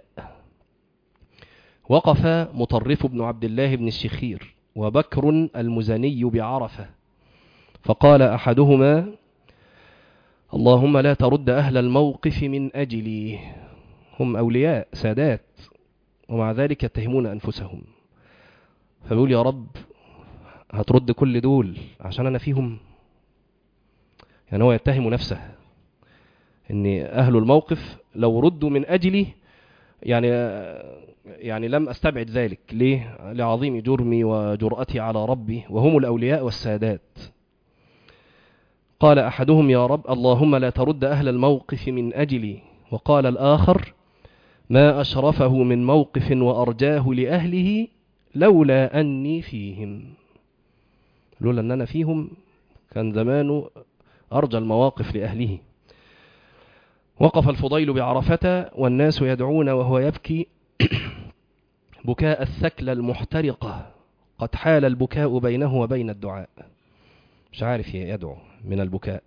S1: وقف مطرف بن عبد الله بن الشخير وبكر المزني بعرفه فقال احدهما اللهم لا ترد اهل الموقف من اجلي هم اولياء سادات ومع ذلك يتهمون انفسهم فبيقول يا رب هترد كل دول عشان انا فيهم يعني هو يتهم نفسه ان اهل الموقف لو ردوا من اجلي يعني يعني لم استبعد ذلك ليه لعظيم جرمي وجرأتي على ربي وهم الاولياء والسادات قال احدهم يا رب اللهم لا ترد اهل الموقف من اجلي وقال الاخر ما اشرفه من موقف وارجاه لاهله لولا اني فيهم لولا ان انا فيهم كان زمانه ارجى المواقف لاهله وقف الفضيل بعرفة والناس يدعون وهو يبكي بكاء الثكلى المحترقة قد حال البكاء بينه وبين الدعاء مش عارف يدعو من البكاء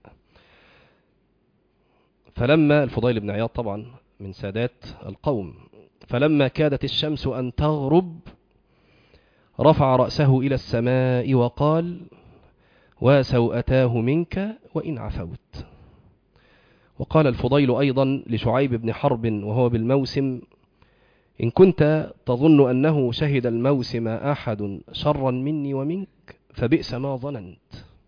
S1: فلما الفضيل بن عياض طبعا من سادات القوم فلما كادت الشمس أن تغرب رفع رأسه إلى السماء وقال وسوءتاه منك وإن عفوت وقال الفضيل أيضا لشعيب بن حرب وهو بالموسم إن كنت تظن أنه شهد الموسم أحد شرا مني ومنك فبئس ما ظننت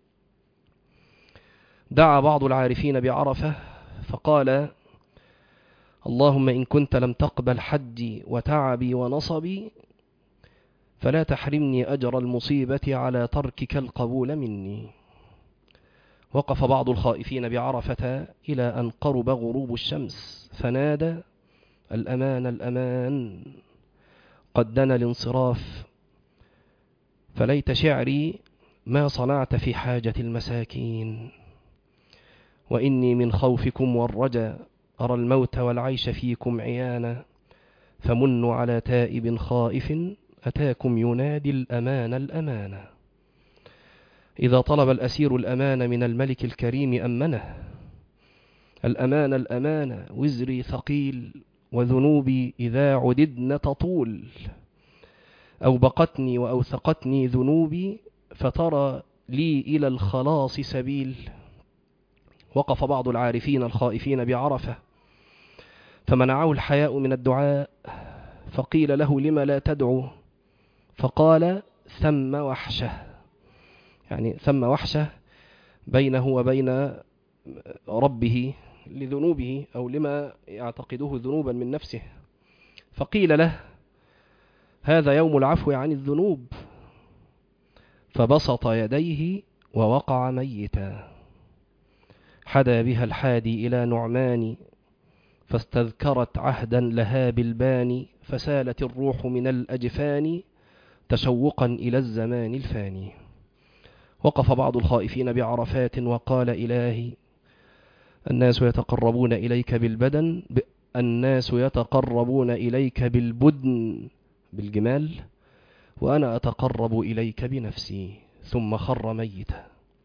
S1: دعا بعض العارفين بعرفة فقال اللهم إن كنت لم تقبل حجي وتعبي ونصبي فلا تحرمني أجر المصيبة على تركك القبول مني وقف بعض الخائفين بعرفة إلى أن قرب غروب الشمس فنادى الأمان الأمان قد دنا الانصراف فليت شعري ما صنعت في حاجة المساكين وإني من خوفكم والرجا أرى الموت والعيش فيكم عيانا فمنوا على تائب خائف أتاكم ينادي الأمان الأمان إذا طلب الأسير الأمان من الملك الكريم أمنه الأمان الأمان وزري ثقيل وذنوبي إذا عددن تطول أوبقتني وأوثقتني ذنوبي فترى لي إلى الخلاص سبيل وقف بعض العارفين الخائفين بعرفة فمنعه الحياء من الدعاء فقيل له لم لا تدعو فقال ثم وحشة يعني ثم وحشة بينه وبين ربه لذنوبه أو لما يعتقده ذنوبا من نفسه فقيل له هذا يوم العفو عن الذنوب فبسط يديه ووقع ميتا حدا بها الحادي إلى نعمان فاستذكرت عهدا لها بالباني فسالت الروح من الأجفان تشوقا إلى الزمان الفاني وقف بعض الخائفين بعرفات وقال إلهي الناس يتقربون إليك بالبدن الناس يتقربون إليك بالبدن بالجمال وأنا أتقرب إليك بنفسي ثم خر ميتا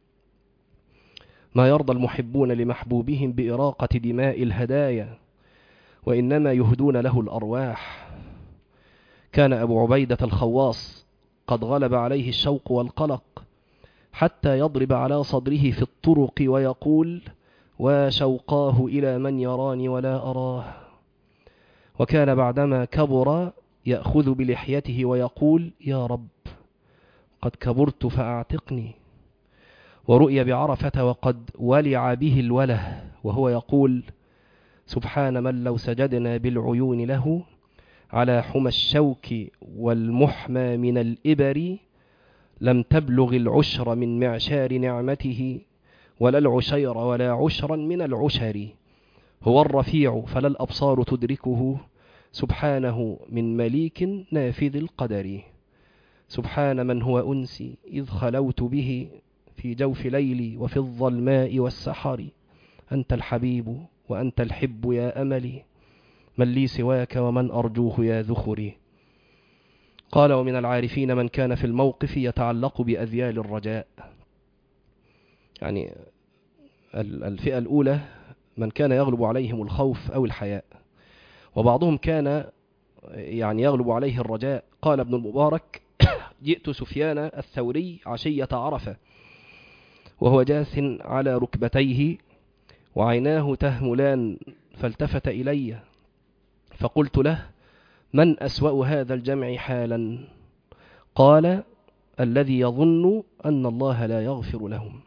S1: ما يرضى المحبون لمحبوبهم بإراقة دماء الهدايا وإنما يهدون له الأرواح كان أبو عبيدة الخواص قد غلب عليه الشوق والقلق حتى يضرب على صدره في الطرق ويقول وشوقاه إلى من يراني ولا أراه وكان بعدما كبر يأخذ بلحيته ويقول يا رب قد كبرت فأعتقني ورؤي بعرفة وقد ولع به الوله وهو يقول سبحان من لو سجدنا بالعيون له على حمى الشوك والمحمى من الإبر لم تبلغ العشر من معشار نعمته ولا العشير ولا عشرا من العشر هو الرفيع فلا الأبصار تدركه سبحانه من مليك نافذ القدر سبحان من هو أنسي إذ خلوت به في جوف ليلي وفي الظلماء والسحر أنت الحبيب وأنت الحب يا أملي من لي سواك ومن أرجوه يا ذخري قال ومن العارفين من كان في الموقف يتعلق بأذيال الرجاء يعني الفئة الأولى من كان يغلب عليهم الخوف أو الحياء وبعضهم كان يعني يغلب عليه الرجاء قال ابن المبارك جئت سفيان الثوري عشية عرفة وهو جاث على ركبتيه وعيناه تهملان فالتفت إلي فقلت له من أسوأ هذا الجمع حالا قال الذي يظن أن الله لا يغفر لهم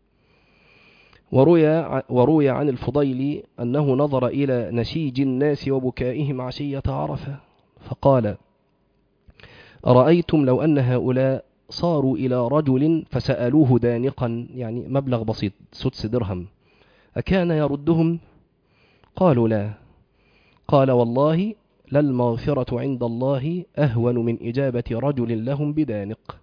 S1: وروي, وروي عن الفضيل أنه نظر إلى نسيج الناس وبكائهم عشية عرفة فقال أرأيتم لو أن هؤلاء صاروا إلى رجل فسألوه دانقا يعني مبلغ بسيط سدس درهم أكان يردهم قالوا لا قال والله للمغفرة عند الله أهون من إجابة رجل لهم بدانق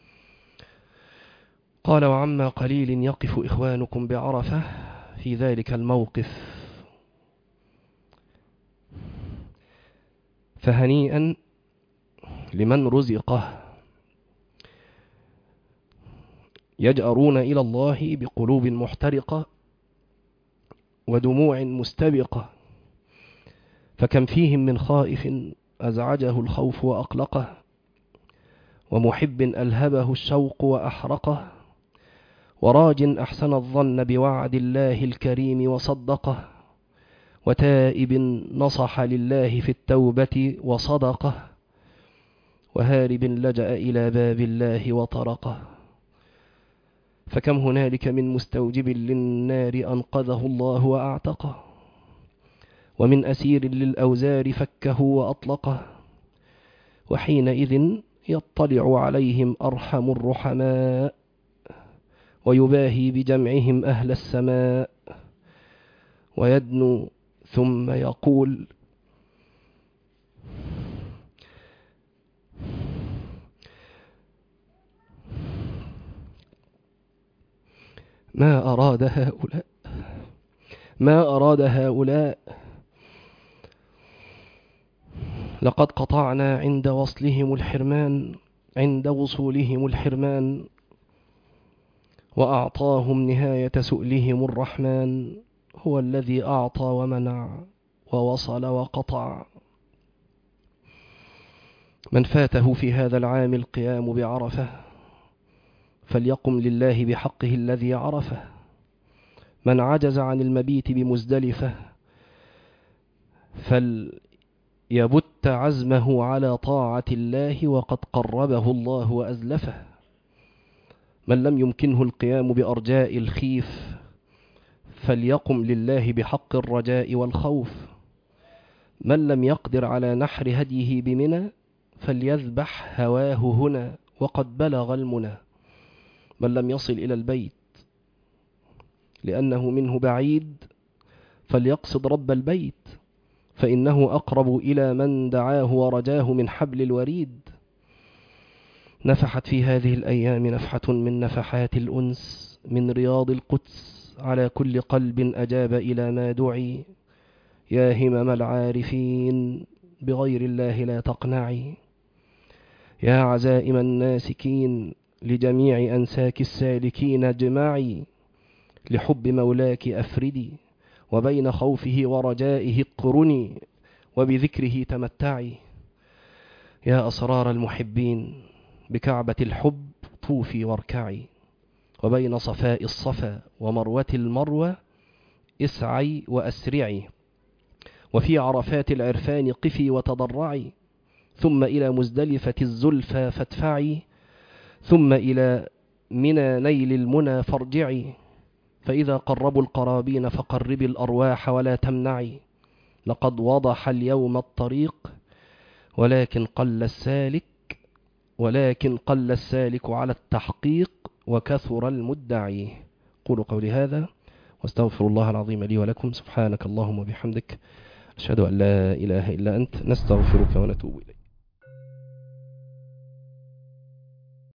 S1: قال وعما قليل يقف إخوانكم بعرفة في ذلك الموقف فهنيئا لمن رزقه يجأرون إلى الله بقلوب محترقة ودموع مستبقة فكم فيهم من خائف أزعجه الخوف وأقلقه ومحب ألهبه الشوق وأحرقه وراج أحسن الظن بوعد الله الكريم وصدقه وتائب نصح لله في التوبة وصدقه وهارب لجأ إلى باب الله وطرقه فكم هنالك من مستوجب للنار أنقذه الله وأعتقه ومن أسير للأوزار فكه وأطلقه وحينئذ يطلع عليهم أرحم الرحماء ويباهي بجمعهم أهل السماء ويدنو ثم يقول ما أراد هؤلاء ما أراد هؤلاء لقد قطعنا عند وصلهم الحرمان عند وصولهم الحرمان وأعطاهم نهاية سؤلهم الرحمن هو الذي أعطى ومنع ووصل وقطع من فاته في هذا العام القيام بعرفة فليقم لله بحقه الذي عرفه من عجز عن المبيت بمزدلفة فليبت عزمه على طاعة الله وقد قربه الله وأزلفه من لم يمكنه القيام بأرجاء الخيف فليقم لله بحق الرجاء والخوف من لم يقدر على نحر هديه بمنى فليذبح هواه هنا وقد بلغ المنى من لم يصل إلى البيت لأنه منه بعيد فليقصد رب البيت فإنه أقرب إلى من دعاه ورجاه من حبل الوريد نفحت في هذه الأيام نفحة من نفحات الأنس من رياض القدس على كل قلب أجاب إلى ما دعي يا همم العارفين بغير الله لا تقنعي يا عزائم الناسكين لجميع أنساك السالكين اجمعي لحب مولاك أفردي وبين خوفه ورجائه اقرني وبذكره تمتعي يا أسرار المحبين بكعبة الحب طوفي واركعي وبين صفاء الصفا ومروة المروة اسعي وأسرعي وفي عرفات العرفان قفي وتضرعي ثم إلى مزدلفة الزلفى فادفعي ثم إلى منى نيل المنى فارجعي فإذا قربوا القرابين فقربي الأرواح ولا تمنعي لقد وضح اليوم الطريق ولكن قل السالك ولكن قل السالك على التحقيق وكثر المدعي قولوا قولي هذا واستغفر الله العظيم لي ولكم سبحانك اللهم وبحمدك أشهد أن لا إله إلا أنت نستغفرك ونتوب إليك